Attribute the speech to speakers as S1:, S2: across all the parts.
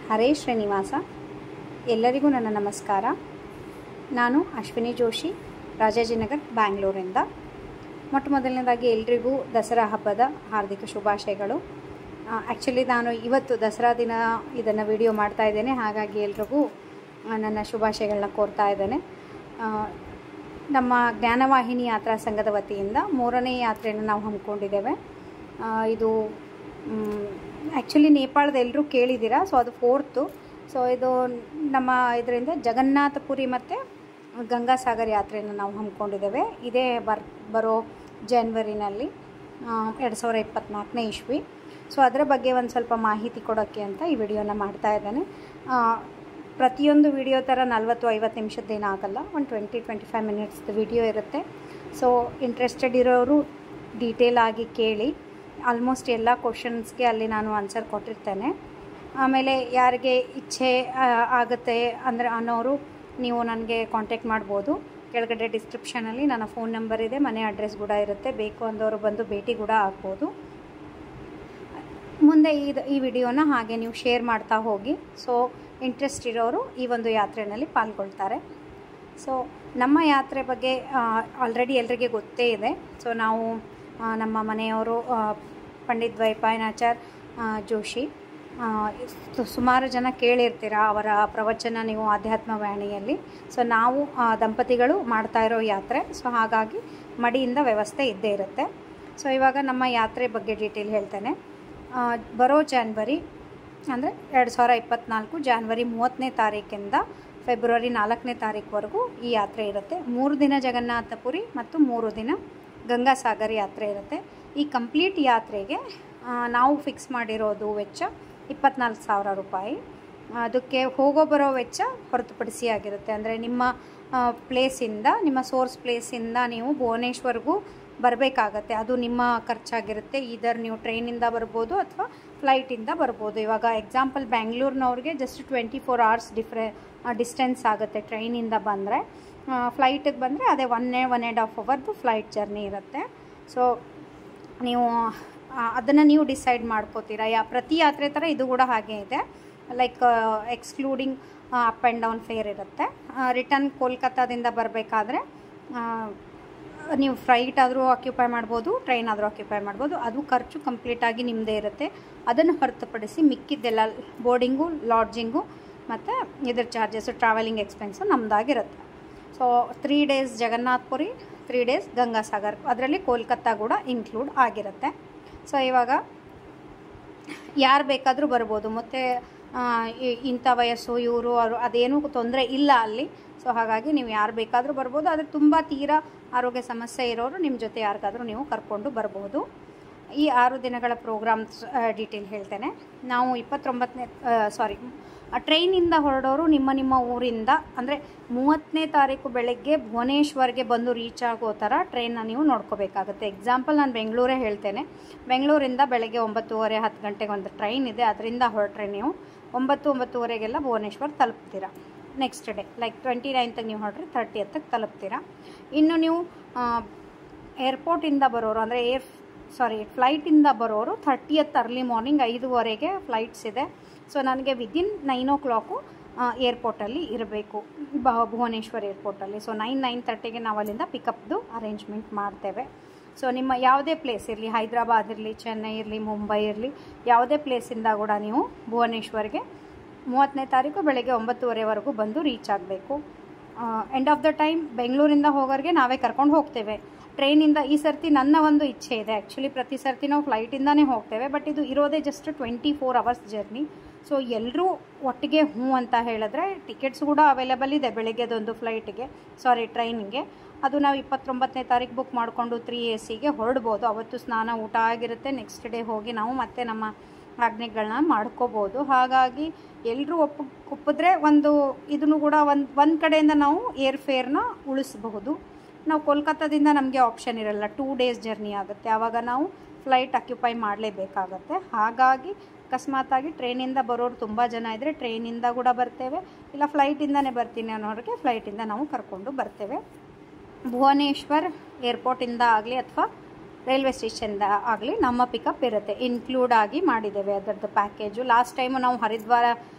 S1: ಹರೇ ಶ್ರೀನಿವಾಸ ಎಲ್ಲರಿಗೂ ನನ್ನ ನಮಸ್ಕಾರ ನಾನು ಅಶ್ವಿನಿ ಜೋಶಿ ರಾಜಾಜಿನಗರ್ ಬ್ಯಾಂಗ್ಳೂರಿಂದ ಮೊಟ್ಟ ಮೊದಲನೇದಾಗಿ ಎಲ್ರಿಗೂ ದಸರಾ ಹಬ್ಬದ ಹಾರ್ದಿಕ ಶುಭಾಶಯಗಳು ಆ್ಯಕ್ಚುಲಿ ನಾನು ಇವತ್ತು ದಸರಾ ದಿನ ಇದನ್ನು ವಿಡಿಯೋ ಮಾಡ್ತಾ ಇದ್ದೇನೆ ಹಾಗಾಗಿ ಎಲ್ರಿಗೂ ಆ, ನನ್ನ ಶುಭಾಶಯಗಳನ್ನ ಕೋರ್ತಾ ಇದ್ದೇನೆ ಆ, ನಮ್ಮ ಜ್ಞಾನವಾಹಿನಿ ಯಾತ್ರಾ ಸಂಘದ ವತಿಯಿಂದ ಮೂರನೇ ಯಾತ್ರೆಯನ್ನು ನಾವು ಹಮ್ಮಿಕೊಂಡಿದ್ದೇವೆ ಆ, ಇದು ಆ್ಯಕ್ಚುಲಿ ನೇಪಾಳದ ಎಲ್ಲರೂ ಕೇಳಿದ್ದೀರಾ ಸೊ ಅದು ಫೋರ್ತು ಸೊ ಇದು ನಮ್ಮ ಇದರಿಂದ ಜಗನ್ನಾಥಪುರಿ ಮತ್ತು ಗಂಗಾಸಾಗರ್ ಯಾತ್ರೆಯನ್ನು ನಾವು ಹಮ್ಮಿಕೊಂಡಿದ್ದೇವೆ ಇದೇ ಬರ್ ಬರೋ ಜನ್ವರಿನಲ್ಲಿ ಎರಡು ಸಾವಿರ ಇಪ್ಪತ್ತ್ನಾಲ್ಕನೇ ಇಸ್ವಿ ಸೊ ಅದರ ಬಗ್ಗೆ ಒಂದು ಸ್ವಲ್ಪ ಮಾಹಿತಿ ಕೊಡೋಕ್ಕೆ ಅಂತ ಈ ವಿಡಿಯೋನ ಮಾಡ್ತಾ ಇದ್ದೇನೆ ಆ, ಪ್ರತಿಯೊಂದು ವಿಡಿಯೋ ಥರ ನಲ್ವತ್ತು ಐವತ್ತು ನಿಮಿಷದ್ದೇನು ಆಗಲ್ಲ ಒಂದು ಟ್ವೆಂಟಿ ಟ್ವೆಂಟಿ ಫೈವ್ ಮಿನಿಟ್ಸ್ದು ವಿಡಿಯೋ ಇರುತ್ತೆ ಸೊ ಇಂಟ್ರೆಸ್ಟೆಡ್ ಇರೋರು ಡೀಟೇಲ್ ಆಗಿ ಕೇಳಿ ಆಲ್ಮೋಸ್ಟ್ ಎಲ್ಲ ಕ್ವಶನ್ಸ್ಗೆ ಅಲ್ಲಿ ನಾನು ಆನ್ಸರ್ ಕೊಟ್ಟಿರ್ತೇನೆ ಆಮೇಲೆ ಯಾರಿಗೆ ಇಚ್ಛೆ ಆ, ಆಗುತ್ತೆ ಅಂದರೆ ಅನ್ನೋರು ನೀವು ನನಗೆ ಕಾಂಟ್ಯಾಕ್ಟ್ ಮಾಡ್ಬೋದು ಕೆಳಗಡೆ ಡಿಸ್ಕ್ರಿಪ್ಷನಲ್ಲಿ ನನ್ನ ಫೋನ್ ನಂಬರ್ ಇದೆ ಮನೆ ಅಡ್ರೆಸ್ ಕೂಡ ಇರುತ್ತೆ ಬೇಕು ಅಂದವರು ಬಂದು ಭೇಟಿ ಕೂಡ ಆಗ್ಬೋದು ಮುಂದೆ ಇದು ಈ ವಿಡಿಯೋನ ಹಾಗೆ ನೀವು ಶೇರ್ ಮಾಡ್ತಾ ಹೋಗಿ ಸೊ ಇಂಟ್ರೆಸ್ಟ್ ಇರೋರು ಈ ಒಂದು ಯಾತ್ರೆಯಲ್ಲಿ ಪಾಲ್ಗೊಳ್ತಾರೆ ಸೊ ನಮ್ಮ ಯಾತ್ರೆ ಬಗ್ಗೆ ಆಲ್ರೆಡಿ ಎಲ್ರಿಗೆ ಗೊತ್ತೇ ಇದೆ ಸೊ ನಾವು ಆ, ನಮ್ಮ ಮನೆಯವರು ಆ, ಪಂಡಿತ್ ದ್ವೈಪಾಯನಾಚಾರ್ ಆ, ಜೋಶಿ ಆ, ಸು- ಸುಮಾರು ಜನ ಕೇಳಿರ್ತೀರ ಅವರ ಪ್ರವಚನ ನೀವು ಆಧ್ಯಾತ್ಮ ವಾಣಿಯಲ್ಲಿ ಸೊ ನಾವು ಆ, ದಂಪತಿಗಳು ಮಾಡ್ತಾ ಇರೋ ಯಾತ್ರೆ ಸೊ ಹಾಗಾಗಿ ಮಡಿಯಿಂದ ವ್ಯವಸ್ಥೆ ಇದ್ದೇ ಇರುತ್ತೆ ಸೊ ಇವಾಗ ನಮ್ಮ ಯಾತ್ರೆ ಬಗ್ಗೆ ಡೀಟೇಲ್ ಹೇಳ್ತೇನೆ ಆ, ಬರೋ ಜಾನ್ವರಿ ಅಂದರೆ ಎರಡು ಸಾವಿರ ಇಪ್ಪತ್ತ್ನಾಲ್ಕು ಜಾನ್ವರಿ ಮೂವತ್ತನೇ ತಾರೀಕಿಂದ ಫೆಬ್ರವರಿ ನಾಲ್ಕನೇ ತಾರೀಕುವರೆಗೂ ಈ ಯಾತ್ರೆ ಇರುತ್ತೆ ಮೂರು ದಿನ ಜಗನ್ನಾಥಪುರಿ ಮತ್ತು ಮೂರು ದಿನ ಗಂಗಾಸಾಗರ್ ಯಾತ್ರೆ ಇರುತ್ತೆ ಈ ಕಂಪ್ಲೀಟ್ ಯಾತ್ರೆಗೆ ಆ, ನಾವು ಫಿಕ್ಸ್ ಮಾಡಿರೋದು ವೆಚ್ಚ ಇಪ್ಪತ್ನಾಲ್ಕು ಸಾವಿರ ರೂಪಾಯಿ ಅದಕ್ಕೆ ಹೋಗೋ ಬರೋ ವೆಚ್ಚ ಹೊರತುಪಡಿಸಿ ಆಗಿರುತ್ತೆ ಅಂದರೆ ನಿಮ್ಮ ಪ್ಲೇಸಿಂದ ನಿಮ್ಮ ಸೋರ್ಸ್ ಪ್ಲೇಸಿಂದ ನೀವು ಭುವನೇಶ್ವರ್ಗೂ ಬರಬೇಕಾಗತ್ತೆ ಅದು ನಿಮ್ಮ ಖರ್ಚಾಗಿರುತ್ತೆ ಇದರ್ ನೀವು ಟ್ರೈನಿಂದ ಬರ್ಬೋದು ಅಥವಾ ಫ್ಲೈಟಿಂದ ಬರ್ಬೋದು ಇವಾಗ ಎಕ್ಸಾಂಪಲ್ ಬ್ಯಾಂಗ್ಳೂರ್ನವ್ರಿಗೆ ಜಸ್ಟ್ ಟ್ವೆಂಟಿ ಫೋರ್ ಅವರ್ಸ್ ಡಿಫ್ರೆ ಡಿಸ್ಟೆನ್ಸ್ ಆಗುತ್ತೆ ಟ್ರೈನಿಂದ ಬಂದರೆ ಫ್ಲೈಟಿಗೆ ಬಂದರೆ ಅದೇ ಒನ್ ಒನ್ ಆ್ಯಂಡ್ ಹಾಫ್ ಅವರ್ದು ಫ್ಲೈಟ್ ಜರ್ನಿ ಇರುತ್ತೆ ಸೊ ನೀವು ಅದನ್ನು ನೀವು ಡಿಸೈಡ್ ಮಾಡ್ಕೋತೀರಾ ಯಾ ಪ್ರತಿ ಯಾತ್ರೆ ಥರ ಇದು ಕೂಡ ಹಾಗೆ ಇದೆ like excluding up and down fare ಇರುತ್ತೆ ರಿಟರ್ನ್ ಕೋಲ್ಕತ್ತಾದಿಂದ ಬರಬೇಕಾದ್ರೆ ನೀವು ಫ್ಲೈಟ್ ಆದರೂ ಆಕ್ಯುಪೈ ಮಾಡ್ಬೋದು ಟ್ರೈನ್ ಆದರೂ ಆಕ್ಯುಪೈ ಮಾಡ್ಬೋದು ಅದು ಖರ್ಚು ಕಂಪ್ಲೀಟಾಗಿ ನಿಮ್ಮದೇ ಇರುತ್ತೆ ಅದನ್ನು ಹೊರತುಪಡಿಸಿ ಮಿಕ್ಕಿದ್ದೆಲ್ಲ ಬೋರ್ಡಿಂಗು ಲಾಡ್ಜಿಂಗು ಮತ್ತು ಇದ್ರ ಚಾರ್ಜಸ್ಸು ಟ್ರಾವೆಲಿಂಗ್ ಎಕ್ಸ್ಪೆನ್ಸು ನಮ್ಮದಾಗಿರುತ್ತೆ so three days Jagannath Puri three days Gangasagar ಅದರಲ್ಲಿ ಕೋಲ್ಕತ್ತಾ ಕೂಡ ಇನ್ಕ್ಲೂಡ್ ಆಗಿರುತ್ತೆ ಸೊ ಇವಾಗ ಯಾರು ಬೇಕಾದರೂ ಬರ್ಬೋದು ಮತ್ತು ಆ, ಇ- ಇಂಥ ವಯಸ್ಸು ಇವರು ಅವರು ಅದೇನೂ ತೊಂದರೆ ಇಲ್ಲ ಅಲ್ಲಿ ಸೊ ಹಾಗಾಗಿ ನೀವು ಯಾರು ಬೇಕಾದರೂ ಬರ್ಬೋದು ಆದರೆ ತುಂಬ ತೀರಾ ಆರೋಗ್ಯ ಸಮಸ್ಯೆ ಇರೋರು ನಿಮ್ಮ ಜೊತೆ ಯಾರಿಗಾದರೂ ನೀವು ಕರ್ಕೊಂಡು ಬರ್ಬೋದು ಈ ಆರು ದಿನಗಳ ಪ್ರೋಗ್ರಾಮ್ಸ್ ಡೀಟೇಲ್ ಹೇಳ್ತೇನೆ ನಾವು ಇಪ್ಪತ್ತೊಂಬತ್ತನೇ ಸಾರಿ ಟ್ರೈನಿಂದ ಹೊರಡೋರು ನಿಮ್ಮ ನಿಮ್ಮ ಊರಿಂದ ಅಂದರೆ ಮೂವತ್ತನೇ ತಾರೀಕು ಬೆಳಗ್ಗೆ ಭುವನೇಶ್ವರ್ಗೆ ಬಂದು ರೀಚ್ ಆಗೋ ಥರ ಟ್ರೈನ್ನ ನೀವು ನೋಡ್ಕೋಬೇಕಾಗುತ್ತೆ ಎಕ್ಸಾಂಪಲ್ ನಾನು ಬೆಂಗಳೂರೇ ಹೇಳ್ತೇನೆ ಬೆಂಗಳೂರಿಂದ ಬೆಳಗ್ಗೆ ಒಂಬತ್ತುವರೆ ಹತ್ತು ಗಂಟೆಗೆ ಒಂದು ಟ್ರೈನ್ ಇದೆ ಅದರಿಂದ ಹೊರಟ್ರೆ ನೀವು ಒಂಬತ್ತು ಒಂಬತ್ತುವರೆಗೆಲ್ಲ ಭುವನೇಶ್ವರ್ ತಲುಪ್ತೀರಾ ನೆಕ್ಸ್ಟ್ ಡೇ ಲೈಕ್ ಟ್ವೆಂಟಿ ನೈನ್ತಿಗೆ ನೀವು ಹೊರಟ್ರೆ ತರ್ಟಿ ಹತ್ತಕ್ಕೆ ತಲುಪ್ತೀರಾ ಇನ್ನು ನೀವು ಏರ್ಪೋರ್ಟಿಂದ ಬರೋರು ಅಂದರೆ ಏರ್ ಸಾರಿ ಫ್ಲೈಟಿಂದ ಬರೋರು ಥರ್ಟಿಯತ್ ಅರ್ಲಿ ಮಾರ್ನಿಂಗ್ ಐದುವರೆಗೆ ಫ್ಲೈಟ್ಸ್ ಇದೆ ಸೊ ನನಗೆ ವಿದಿನ್ ನೈನ್ ಓ ಕ್ಲಾಕು ಏರ್ಪೋರ್ಟಲ್ಲಿ ಇರಬೇಕು ಬ ಭುವನೇಶ್ವರ್ ಏರ್ಪೋರ್ಟಲ್ಲಿ ಸೊ ನೈನ್ ನೈನ್ ತರ್ಟಿಗೆ ನಾವು ಅಲ್ಲಿಂದ ಪಿಕಪ್ದು ಅರೇಂಜ್ಮೆಂಟ್ ಮಾಡ್ತೇವೆ ಸೊ ನಿಮ್ಮ ಯಾವುದೇ ಪ್ಲೇಸ್ ಇರಲಿ ಹೈದ್ರಾಬಾದ್ ಇರಲಿ ಚೆನ್ನೈ ಇರಲಿ ಮುಂಬೈ ಇರಲಿ ಯಾವುದೇ ಪ್ಲೇಸಿಂದ ಕೂಡ ನೀವು ಭುವನೇಶ್ವರ್ಗೆ ಮೂವತ್ತನೇ ತಾರೀಕು ಬೆಳಗ್ಗೆ ಒಂಬತ್ತುವರೆವರೆಗೂ ಬಂದು ರೀಚ್ ಆಗಬೇಕು ಎಂಡ್ ಆಫ್ ದ ಟೈಮ್ ಬೆಂಗಳೂರಿಂದ ಹೋಗೋರಿಗೆ ನಾವೇ ಕರ್ಕೊಂಡು ಹೋಗ್ತೇವೆ ಟ್ರೈನಿಂದ ಈ ಸರ್ತಿ ನನ್ನ ಒಂದು ಇಚ್ಛೆ ಇದೆ ಆ್ಯಕ್ಚುಲಿ ಪ್ರತಿ ಸರ್ತಿ ನಾವು ಫ್ಲೈಟಿಂದನೇ ಹೋಗ್ತೇವೆ ಬಟ್ ಇದು ಇರೋದೇ just twenty four hours journey so ಎಲ್ಲರೂ ಒಟ್ಟಿಗೆ ಹ್ಞೂ ಅಂತ ಹೇಳಿದ್ರೆ ಟಿಕೆಟ್ಸ್ ಕೂಡ ಅವೈಲೇಬಲ್ ಇದೆ ಬೆಳಗ್ಗೆದೊಂದು ಫ್ಲೈಟಿಗೆ ಸಾರಿ ಟ್ರೈನಿಗೆ ಅದು ನಾವು ಇಪ್ಪತ್ತೊಂಬತ್ತನೇ ತಾರೀಕು ಬುಕ್ ಮಾಡಿಕೊಂಡು ತ್ರೀ ಎ ಸಿಗೆ ಹೊರಡ್ಬೋದು ಅವತ್ತು ಸ್ನಾನ ಊಟ ಆಗಿರುತ್ತೆ ನೆಕ್ಸ್ಟ್ ಡೇ ಹೋಗಿ ನಾವು ಮತ್ತೆ ನಮ್ಮ ಆಜ್ಞೆಗಳನ್ನ ಮಾಡ್ಕೋಬೋದು ಹಾಗಾಗಿ ಎಲ್ಲರೂ ಒಪ್ಪ ಒಪ್ಪಿದ್ರೆ ಒಂದು ಇದನ್ನು ಕೂಡ ಒಂದು ಒಂದು ಕಡೆಯಿಂದ ನಾವು ಏರ್ ಫೇರ್ನ ಉಳಿಸಬಹುದು ನಾವು ಕೋಲ್ಕತ್ತಾದಿಂದ ನಮಗೆ ಆಪ್ಷನ್ ಇರಲ್ಲ ಟೂ ಡೇಸ್ ಜರ್ನಿ ಆಗುತ್ತೆ ಆವಾಗ ನಾವು ಫ್ಲೈಟ್ ಅಕ್ಯುಪೈ ಮಾಡಲೇಬೇಕಾಗತ್ತೆ ಹಾಗಾಗಿ ಅಕಸ್ಮಾತಾಗಿ ಟ್ರೈನಿಂದ ಬರೋರು ತುಂಬ ಜನ ಇದ್ದರೆ ಟ್ರೈನಿಂದ ಕೂಡ ಬರ್ತೇವೆ ಇಲ್ಲ ಫ್ಲೈಟಿಂದನೇ ಬರ್ತೀನಿ ಅನ್ನೋರಿಗೆ ಫ್ಲೈಟಿಂದ ನಾವು ಕರ್ಕೊಂಡು ಬರ್ತೇವೆ ಭುವನೇಶ್ವರ್ ಏರ್ಪೋರ್ಟಿಂದ ಆಗಲಿ ಅಥವಾ ರೈಲ್ವೆ ಸ್ಟೇಷನ್ದ ಆಗಲಿ ನಮ್ಮ ಪಿಕಪ್ ಇರುತ್ತೆ ಇನ್ಕ್ಲೂಡ್ ಆಗಿ ಮಾಡಿದ್ದೇವೆ ಅದರದ್ದು ಪ್ಯಾಕೇಜು ಲಾಸ್ಟ್ ಟೈಮು ನಾವು ಹರಿದ್ವಾರ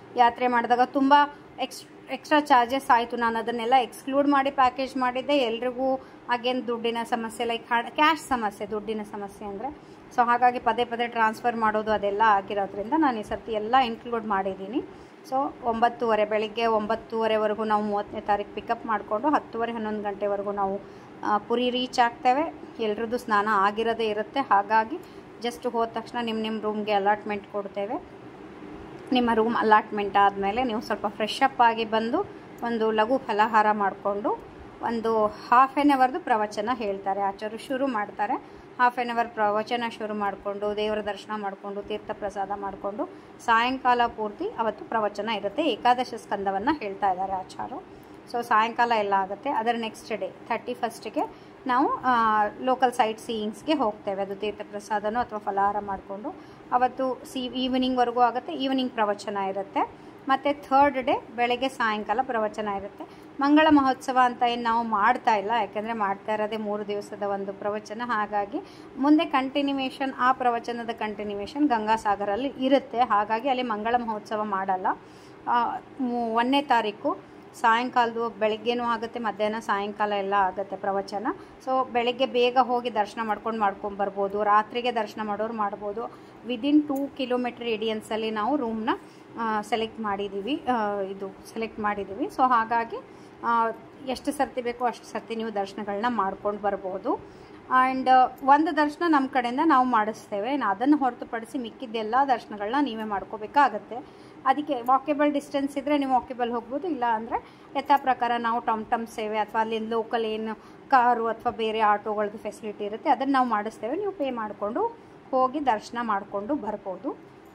S1: ಯಾತ್ರೆ ಮಾಡಿದಾಗ ತುಂಬ ಎಕ್ಸ್ ಎಕ್ಸ್ಟ್ರಾ ಚಾರ್ಜಸ್ ಆಯಿತು ನಾನು ಅದನ್ನೆಲ್ಲ ಎಕ್ಸ್ಕ್ಲೂಡ್ ಮಾಡಿ ಪ್ಯಾಕೇಜ್ ಮಾಡಿದ್ದೆ ಎಲ್ರಿಗೂ ಅಗೇನ್ ದುಡ್ಡಿನ ಸಮಸ್ಯೆ ಲೈಕ್ ಕ್ಯಾಶ್ ಸಮಸ್ಯೆ ದುಡ್ಡಿನ ಸಮಸ್ಯೆ ಅಂದರೆ ಸೊ ಹಾಗಾಗಿ ಪದೇ ಪದೇ ಟ್ರಾನ್ಸ್ಫರ್ ಮಾಡೋದು ಅದೆಲ್ಲ ಆಗಿರೋದ್ರಿಂದ ನಾನು ಈ ಸರ್ತಿ ಎಲ್ಲ ಇನ್ಕ್ಲೂಡ್ ಮಾಡಿದ್ದೀನಿ ಸೊ ಒಂಬತ್ತುವರೆ ಬೆಳಿಗ್ಗೆ ಒಂಬತ್ತುವರೆವರೆಗೂ ನಾವು ಮೂವತ್ತನೇ ತಾರೀಕು ಪಿಕಪ್ ಮಾಡಿಕೊಂಡು ಹತ್ತುವರೆ ಹನ್ನೊಂದು ಗಂಟೆವರೆಗೂ ನಾವು ಆ, ಪುರಿ ರೀಚ್ ಆಗ್ತೇವೆ ಎಲ್ರದ್ದು ಸ್ನಾನ ಆಗಿರೋದೇ ಇರುತ್ತೆ ಹಾಗಾಗಿ ಜಸ್ಟ್ ಹೋದ ತಕ್ಷಣ ನಿಮ್ಮ ನಿಮ್ಮ ರೂಮ್ಗೆ ಅಲಾಟ್ಮೆಂಟ್ ಕೊಡ್ತೇವೆ ನಿಮ್ಮ ರೂಮ್ ಅಲಾಟ್ಮೆಂಟ್ ಆದಮೇಲೆ ನೀವು ಸ್ವಲ್ಪ ಫ್ರೆಶ್ ಅಪ್ ಆಗಿ ಬಂದು ಒಂದು ಲಘು ಫಲಹಾರ ಮಾಡಿಕೊಂಡು ಒಂದು ಹಾಫ್ ಆನ್ ಅವರ್ದು ಪ್ರವಚನ ಹೇಳ್ತಾರೆ ಆಚಾರ್ಯರು ಶುರು ಮಾಡ್ತಾರೆ ಹಾಫ್ ಆನ್ ಅವರ್ ಪ್ರವಚನ ಶುರು ಮಾಡಿಕೊಂಡು ದೇವರ ದರ್ಶನ ಮಾಡಿಕೊಂಡು ತೀರ್ಥ ಪ್ರಸಾದ ಮಾಡಿಕೊಂಡು ಸಾಯಂಕಾಲ ಪೂರ್ತಿ ಅವತ್ತು ಪ್ರವಚನ ಇರುತ್ತೆ ಏಕಾದಶ ಸ್ಕಂದವನ್ನು ಹೇಳ್ತಾ ಇದ್ದಾರೆ ಆಚಾರ್ಯರು ಸೊ ಸಾಯಂಕಾಲ ಎಲ್ಲ ಆಗುತ್ತೆ ಅದರ ನೆಕ್ಸ್ಟ್ ಡೇ ಥರ್ಟಿ ಫಸ್ಟಿಗೆ ನಾವು ಲೋಕಲ್ ಸೈಟ್ ಸೀಯಿಂಗ್ಸ್ಗೆ ಹೋಗ್ತೇವೆ ಅದು ತೀರ್ಥ ಪ್ರಸಾದನೋ ಅಥವಾ ಫಲಹಾರ ಮಾಡಿಕೊಂಡು ಅವತ್ತು ಸಿ ಈವ್ನಿಂಗ್ವರೆಗೂ ಆಗುತ್ತೆ ಈವ್ನಿಂಗ್ ಪ್ರವಚನ ಇರುತ್ತೆ ಮತ್ತು ಥರ್ಡ್ ಡೇ ಬೆಳಗ್ಗೆ ಸಾಯಂಕಾಲ ಪ್ರವಚನ ಇರುತ್ತೆ ಮಂಗಳ ಮಹೋತ್ಸವ ಅಂತ ಏನು ನಾವು ಮಾಡ್ತಾ ಇಲ್ಲ ಯಾಕೆಂದರೆ ಮಾಡ್ತಾ ಇರೋದೇ ಮೂರು ದಿವಸದ ಒಂದು ಪ್ರವಚನ ಹಾಗಾಗಿ ಮುಂದೆ ಕಂಟಿನ್ಯೂವೇಷನ್ ಆ ಪ್ರವಚನದ ಕಂಟಿನ್ಯೂವೇಷನ್ ಗಂಗಾಸಾಗರಲ್ಲಿ ಇರುತ್ತೆ ಹಾಗಾಗಿ ಅಲ್ಲಿ ಮಂಗಳ ಮಹೋತ್ಸವ ಮಾಡಲ್ಲ ಆ, ಮೂ- ಒಂದನೇ ತಾರೀಕು ಸಾಯಂಕಾಲದು ಬೆಳಗ್ಗೆನೂ ಆಗುತ್ತೆ ಮಧ್ಯಾಹ್ನ ಸಾಯಂಕಾಲ ಎಲ್ಲ ಆಗುತ್ತೆ ಪ್ರವಚನ ಸೊ ಬೆಳಗ್ಗೆ ಬೇಗ ಹೋಗಿ ದರ್ಶನ ಮಾಡ್ಕೊಂಡು ಮಾಡ್ಕೊಂಡು ಬರ್ಬೋದು ರಾತ್ರಿಗೆ ದರ್ಶನ ಮಾಡೋರು ಮಾಡ್ಬೋದು ವಿದಿನ್ ಟೂ ಕಿಲೋಮೀಟರ್ ರೇಡಿಯನ್ಸಲ್ಲಿ ನಾವು ರೂಮ್ನ ಸೆಲೆಕ್ಟ್ ಮಾಡಿದ್ದೀವಿ ಆ, ಇದು ಸೆಲೆಕ್ಟ್ ಮಾಡಿದ್ದೀವಿ ಸೊ ಹಾಗಾಗಿ ಆ, ಎಷ್ಟು ಸರ್ತಿ ಬೇಕೋ ಅಷ್ಟು ಸರ್ತಿ ನೀವು ದರ್ಶನಗಳನ್ನ ಮಾಡ್ಕೊಂಡು ಬರ್ಬೋದು ಆ್ಯಂಡ್ ಒಂದು ದರ್ಶನ ನಮ್ಮ ಕಡೆಯಿಂದ ನಾವು ಮಾಡಿಸ್ತೇವೆ ಇನ್ನು ಅದನ್ನು ಹೊರತುಪಡಿಸಿ ಮಿಕ್ಕಿದ್ದೆಲ್ಲ ದರ್ಶನಗಳನ್ನ ನೀವೇ ಮಾಡ್ಕೋಬೇಕಾಗತ್ತೆ ಅದಕ್ಕೆ ವಾಕೆಬಲ್ ಡಿಸ್ಟೆನ್ಸ್ ಇದ್ದರೆ ನೀವು ವಾಕೆಬಲ್ ಹೋಗ್ಬೋದು ಇಲ್ಲ ಅಂದರೆ ಯಥಾ ಪ್ರಕಾರ ನಾವು ಟಮ್ ಟಮ್ ಸೇವೆ ಅಥವಾ ಅಲ್ಲಿ ಲೋಕಲ್ ಏನು ಕಾರು ಅಥವಾ ಬೇರೆ ಆಟೋಗಳದ್ದು ಫೆಸಿಲಿಟಿ ಇರುತ್ತೆ ಅದನ್ನು ನಾವು ಮಾಡಿಸ್ತೇವೆ ನೀವು ಪೇ ಮಾಡಿಕೊಂಡು ಹೋಗಿ ದರ್ಶನ ಮಾಡಿಕೊಂಡು ಬರ್ಬೋದು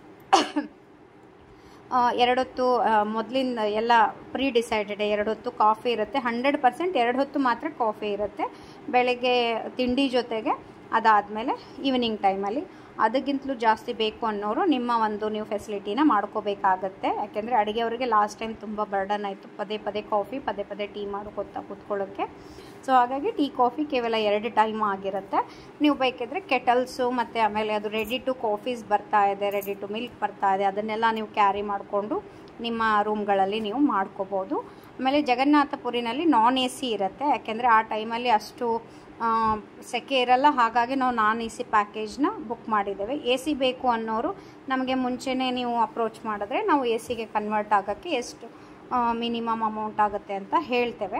S1: ಆ, ಎರಡೊತ್ತು ಮೊದಲಿಂದ ಎಲ್ಲ ಪ್ರೀ ಡಿಸೈಡೆಡ್ ಎರಡೊತ್ತು ಕಾಫಿ ಇರುತ್ತೆ ಹಂಡ್ರೆಡ್ ಪರ್ಸೆಂಟ್ ಎರಡು ಹೊತ್ತು ಮಾತ್ರ ಕಾಫಿ ಇರುತ್ತೆ ಬೆಳಗ್ಗೆ ತಿಂಡಿ ಜೊತೆಗೆ ಅದಾದಮೇಲೆ ಈವ್ನಿಂಗ್ ಟೈಮಲ್ಲಿ ಅದಕ್ಕಿಂತಲೂ ಜಾಸ್ತಿ ಬೇಕು ಅನ್ನೋರು ನಿಮ್ಮ ಒಂದು ನೀವು ಫೆಸಿಲಿಟಿನ ಮಾಡ್ಕೋಬೇಕಾಗತ್ತೆ ಯಾಕೆಂದರೆ ಅಡುಗೆಯವರಿಗೆ ಲಾಸ್ಟ್ ಟೈಮ್ ತುಂಬ ಬರ್ಡನ್ ಆಯಿತು ಪದೇ ಪದೇ ಕಾಫಿ ಪದೇ ಪದೇ ಟೀ ಮಾಡ್ಕೊತಾ ಕೂತ್ಕೊಳ್ಳೋಕ್ಕೆ ಸೊ ಹಾಗಾಗಿ ಟೀ ಕಾಫಿ ಕೇವಲ ಎರಡು ಟೈಮ್ ಆಗಿರುತ್ತೆ ನೀವು ಬೇಕಿದ್ರೆ ಕೆಟಲ್ಸು ಮತ್ತು ಆಮೇಲೆ ಅದು ರೆಡಿ ಟು ಕಾಫೀಸ್ ಬರ್ತಾ ಇದೆ ರೆಡಿ ಟು ಮಿಲ್ಕ್ ಬರ್ತಾ ಇದೆ ಅದನ್ನೆಲ್ಲ ನೀವು ಕ್ಯಾರಿ ಮಾಡಿಕೊಂಡು ನಿಮ್ಮ ರೂಮ್ಗಳಲ್ಲಿ ನೀವು ಮಾಡ್ಕೋಬೋದು ಆಮೇಲೆ ಜಗನ್ನಾಥಪುರಿನಲ್ಲಿ ನಾನ್ ಎ ಸಿ ಇರುತ್ತೆ ಯಾಕೆಂದರೆ ಆ ಟೈಮಲ್ಲಿ ಅಷ್ಟು ಆ, ಸೆಕೆ ಇರಲ್ಲ ಹಾಗಾಗಿ ನಾವು ನಾನ್ ಎ ಸಿ ಪ್ಯಾಕೇಜ್ನ ಬುಕ್ ಮಾಡಿದ್ದೇವೆ ಎ ಸಿ ಬೇಕು ಅನ್ನೋರು ನಮಗೆ ಮುಂಚೆನೇ ನೀವು ಅಪ್ರೋಚ್ ಮಾಡಿದ್ರೆ ನಾವು ಎ ಸಿಗೆ ಕನ್ವರ್ಟ್ ಆಗೋಕ್ಕೆ ಎಷ್ಟು ಮಿನಿಮಮ್ ಅಮೌಂಟ್ ಆಗುತ್ತೆ ಅಂತ ಹೇಳ್ತೇವೆ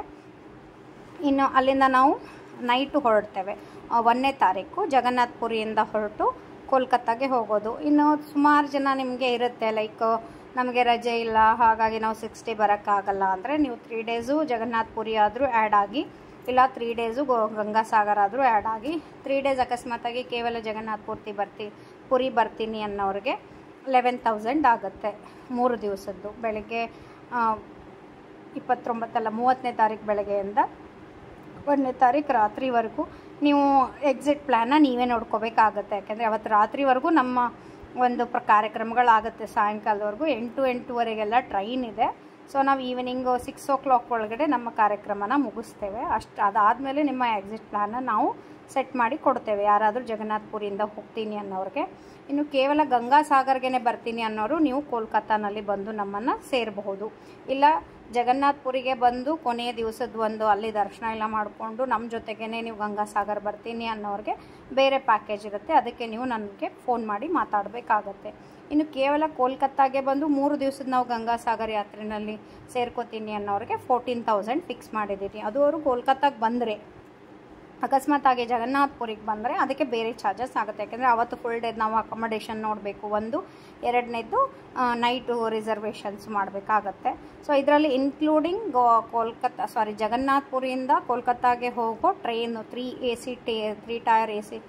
S1: ಇನ್ನು ಅಲ್ಲಿಂದ ನಾವು ನೈಟು ಹೊರಡ್ತೇವೆ ಆ, ಒಂದನೇ ತಾರೀಕು ಜಗನ್ನಾಥ್ಪುರಿಯಿಂದ ಹೊರಟು ಕೋಲ್ಕತ್ತಾಗೆ ಹೋಗೋದು ಇನ್ನು ಸುಮಾರು ಜನ ನಿಮಗೆ ಇರುತ್ತೆ ಲೈಕ್ ನಮಗೆ ರಜೆ ಇಲ್ಲ ಹಾಗಾಗಿ ನಾವು ಸಿಕ್ಸ್ ಡೇ ಬರೋಕ್ಕಾಗಲ್ಲ ಅಂದರೆ ನೀವು ತ್ರೀ ಡೇಸು ಜಗನ್ನಾಥ್ಪುರಿ ಆದರೂ ಆ್ಯಡ್ ಆಗಿ ಇಲ್ಲ ತ್ರೀ ಡೇಸು ಗೋ ಗಂಗಾಸಾಗರ ಆದರೂ ಆ್ಯಡ್ ಆಗಿ ತ್ರೀ ಡೇಸ್ ಅಕಸ್ಮಾತಾಗಿ ಕೇವಲ ಜಗನ್ನಾಥ್ ಪೂರ್ತಿ ಬರ್ತಿ ಪುರಿ ಬರ್ತೀನಿ ಅನ್ನೋರಿಗೆ ಲೆವೆನ್ ತೌಸಂಡ್ ಆಗುತ್ತೆ ಮೂರು ದಿವಸದ್ದು ಬೆಳಗ್ಗೆ ಆ, ಇಪ್ಪತ್ತೊಂಬತ್ತಲ್ಲ ಮೂವತ್ತನೇ ತಾರೀಕು ಬೆಳಗ್ಗೆಯಿಂದ ಒಂದನೇ ತಾರೀಕು ರಾತ್ರಿವರೆಗೂ ನೀವು ಎಕ್ಸಿಟ್ ಪ್ಲ್ಯಾನ್ನ ನೀವೇ ನೋಡ್ಕೋಬೇಕಾಗತ್ತೆ ಯಾಕೆಂದರೆ ಅವತ್ತು ರಾತ್ರಿವರೆಗೂ ನಮ್ಮ ಒಂದು ಪ್ರ ಕಾರ್ಯಕ್ರಮಗಳಾಗುತ್ತೆ ಸಾಯಂಕಾಲದವರೆಗೂ ಎಂಟು ಎಂಟೂವರೆಗೆಲ್ಲ ಟ್ರೈನ್ ಇದೆ ಸೊ ನಾವು ಈವ್ನಿಂಗ್ ಸಿಕ್ಸ್ ಓ ಕ್ಲಾಕ್ ಒಳಗಡೆ ನಮ್ಮ ಕಾರ್ಯಕ್ರಮನ ಮುಗಿಸ್ತೇವೆ ಅಷ್ಟು ಅದಾದಮೇಲೆ ನಿಮ್ಮ ಎಕ್ಸಿಟ್ ಪ್ಲ್ಯಾನ್ನ ನಾವು ಸೆಟ್ ಮಾಡಿ ಕೊಡ್ತೇವೆ ಯಾರಾದರೂ ಜಗನ್ನಾಥ್ಪುರಿಯಿಂದ ಹೋಗ್ತೀನಿ ಅನ್ನೋರಿಗೆ ಇನ್ನು ಕೇವಲ ಗಂಗಾಸಾಗರ್ಗೆ ಬರ್ತೀನಿ ಅನ್ನೋರು ನೀವು ಕೋಲ್ಕತ್ತಾನಲ್ಲಿ ಬಂದು ನಮ್ಮನ್ನು ಸೇರಬಹುದು ಇಲ್ಲ ಜಗನ್ನಾಥ್ಪುರಿಗೆ ಬಂದು ಕೊನೆಯ ದಿವಸದ ಒಂದು ಅಲ್ಲಿ ದರ್ಶನ ಎಲ್ಲ ಮಾಡಿಕೊಂಡು ನಮ್ಮ ಜೊತೆಗೇ ನೀವು ಗಂಗಾಸಾಗರ್ ಬರ್ತೀನಿ ಅನ್ನೋರಿಗೆ ಬೇರೆ ಪ್ಯಾಕೇಜ್ ಇರುತ್ತೆ ಅದಕ್ಕೆ ನೀವು ನನಗೆ ಫೋನ್ ಮಾಡಿ ಮಾತಾಡಬೇಕಾಗತ್ತೆ ಇನ್ನು ಕೇವಲ ಕೋಲ್ಕತ್ತಾಗೆ ಬಂದು ಮೂರು ದಿವಸದ ನಾವು ಗಂಗಾಸಾಗರ್ ಯಾತ್ರೆಯಲ್ಲಿ ಸೇರ್ಕೋತೀನಿ ಅನ್ನೋರಿಗೆ ಫೋರ್ಟೀನ್ ತೌಸಂಡ್ ಫಿಕ್ಸ್ ಮಾಡಿದ್ದೀನಿ ಅದು ಅವರು ಕೋಲ್ಕತ್ತಾಗೆ ಬಂದರೆ ಅಕಸ್ಮಾತ್ ಆಗಿ ಜಗನ್ನಾಥ್ಪುರಿಗೆ ಬಂದರೆ ಅದಕ್ಕೆ ಬೇರೆ ಚಾರ್ಜಸ್ ಆಗುತ್ತೆ ಯಾಕೆಂದರೆ ಅವತ್ತು ಫುಲ್ ಡೇ ನಾವು ಅಕೊಮಡೇಷನ್ ನೋಡಬೇಕು ಒಂದು ಎರಡನೇದು ನೈಟು ರಿಸರ್ವೇಷನ್ಸ್ ಮಾಡಬೇಕಾಗತ್ತೆ ಸೊ ಇದರಲ್ಲಿ ಇನ್ಕ್ಲೂಡಿಂಗ್ ಗೋ ಕೋಲ್ಕತ್ತಾ ಸಾರಿ ಜಗನ್ನಾಥ್ಪುರಿಯಿಂದ ಕೋಲ್ಕತ್ತಾಗೆ ಹೋಗೋ ಟ್ರೈನು ತ್ರೀ ಎ ಸಿ ಟೇ three tier A C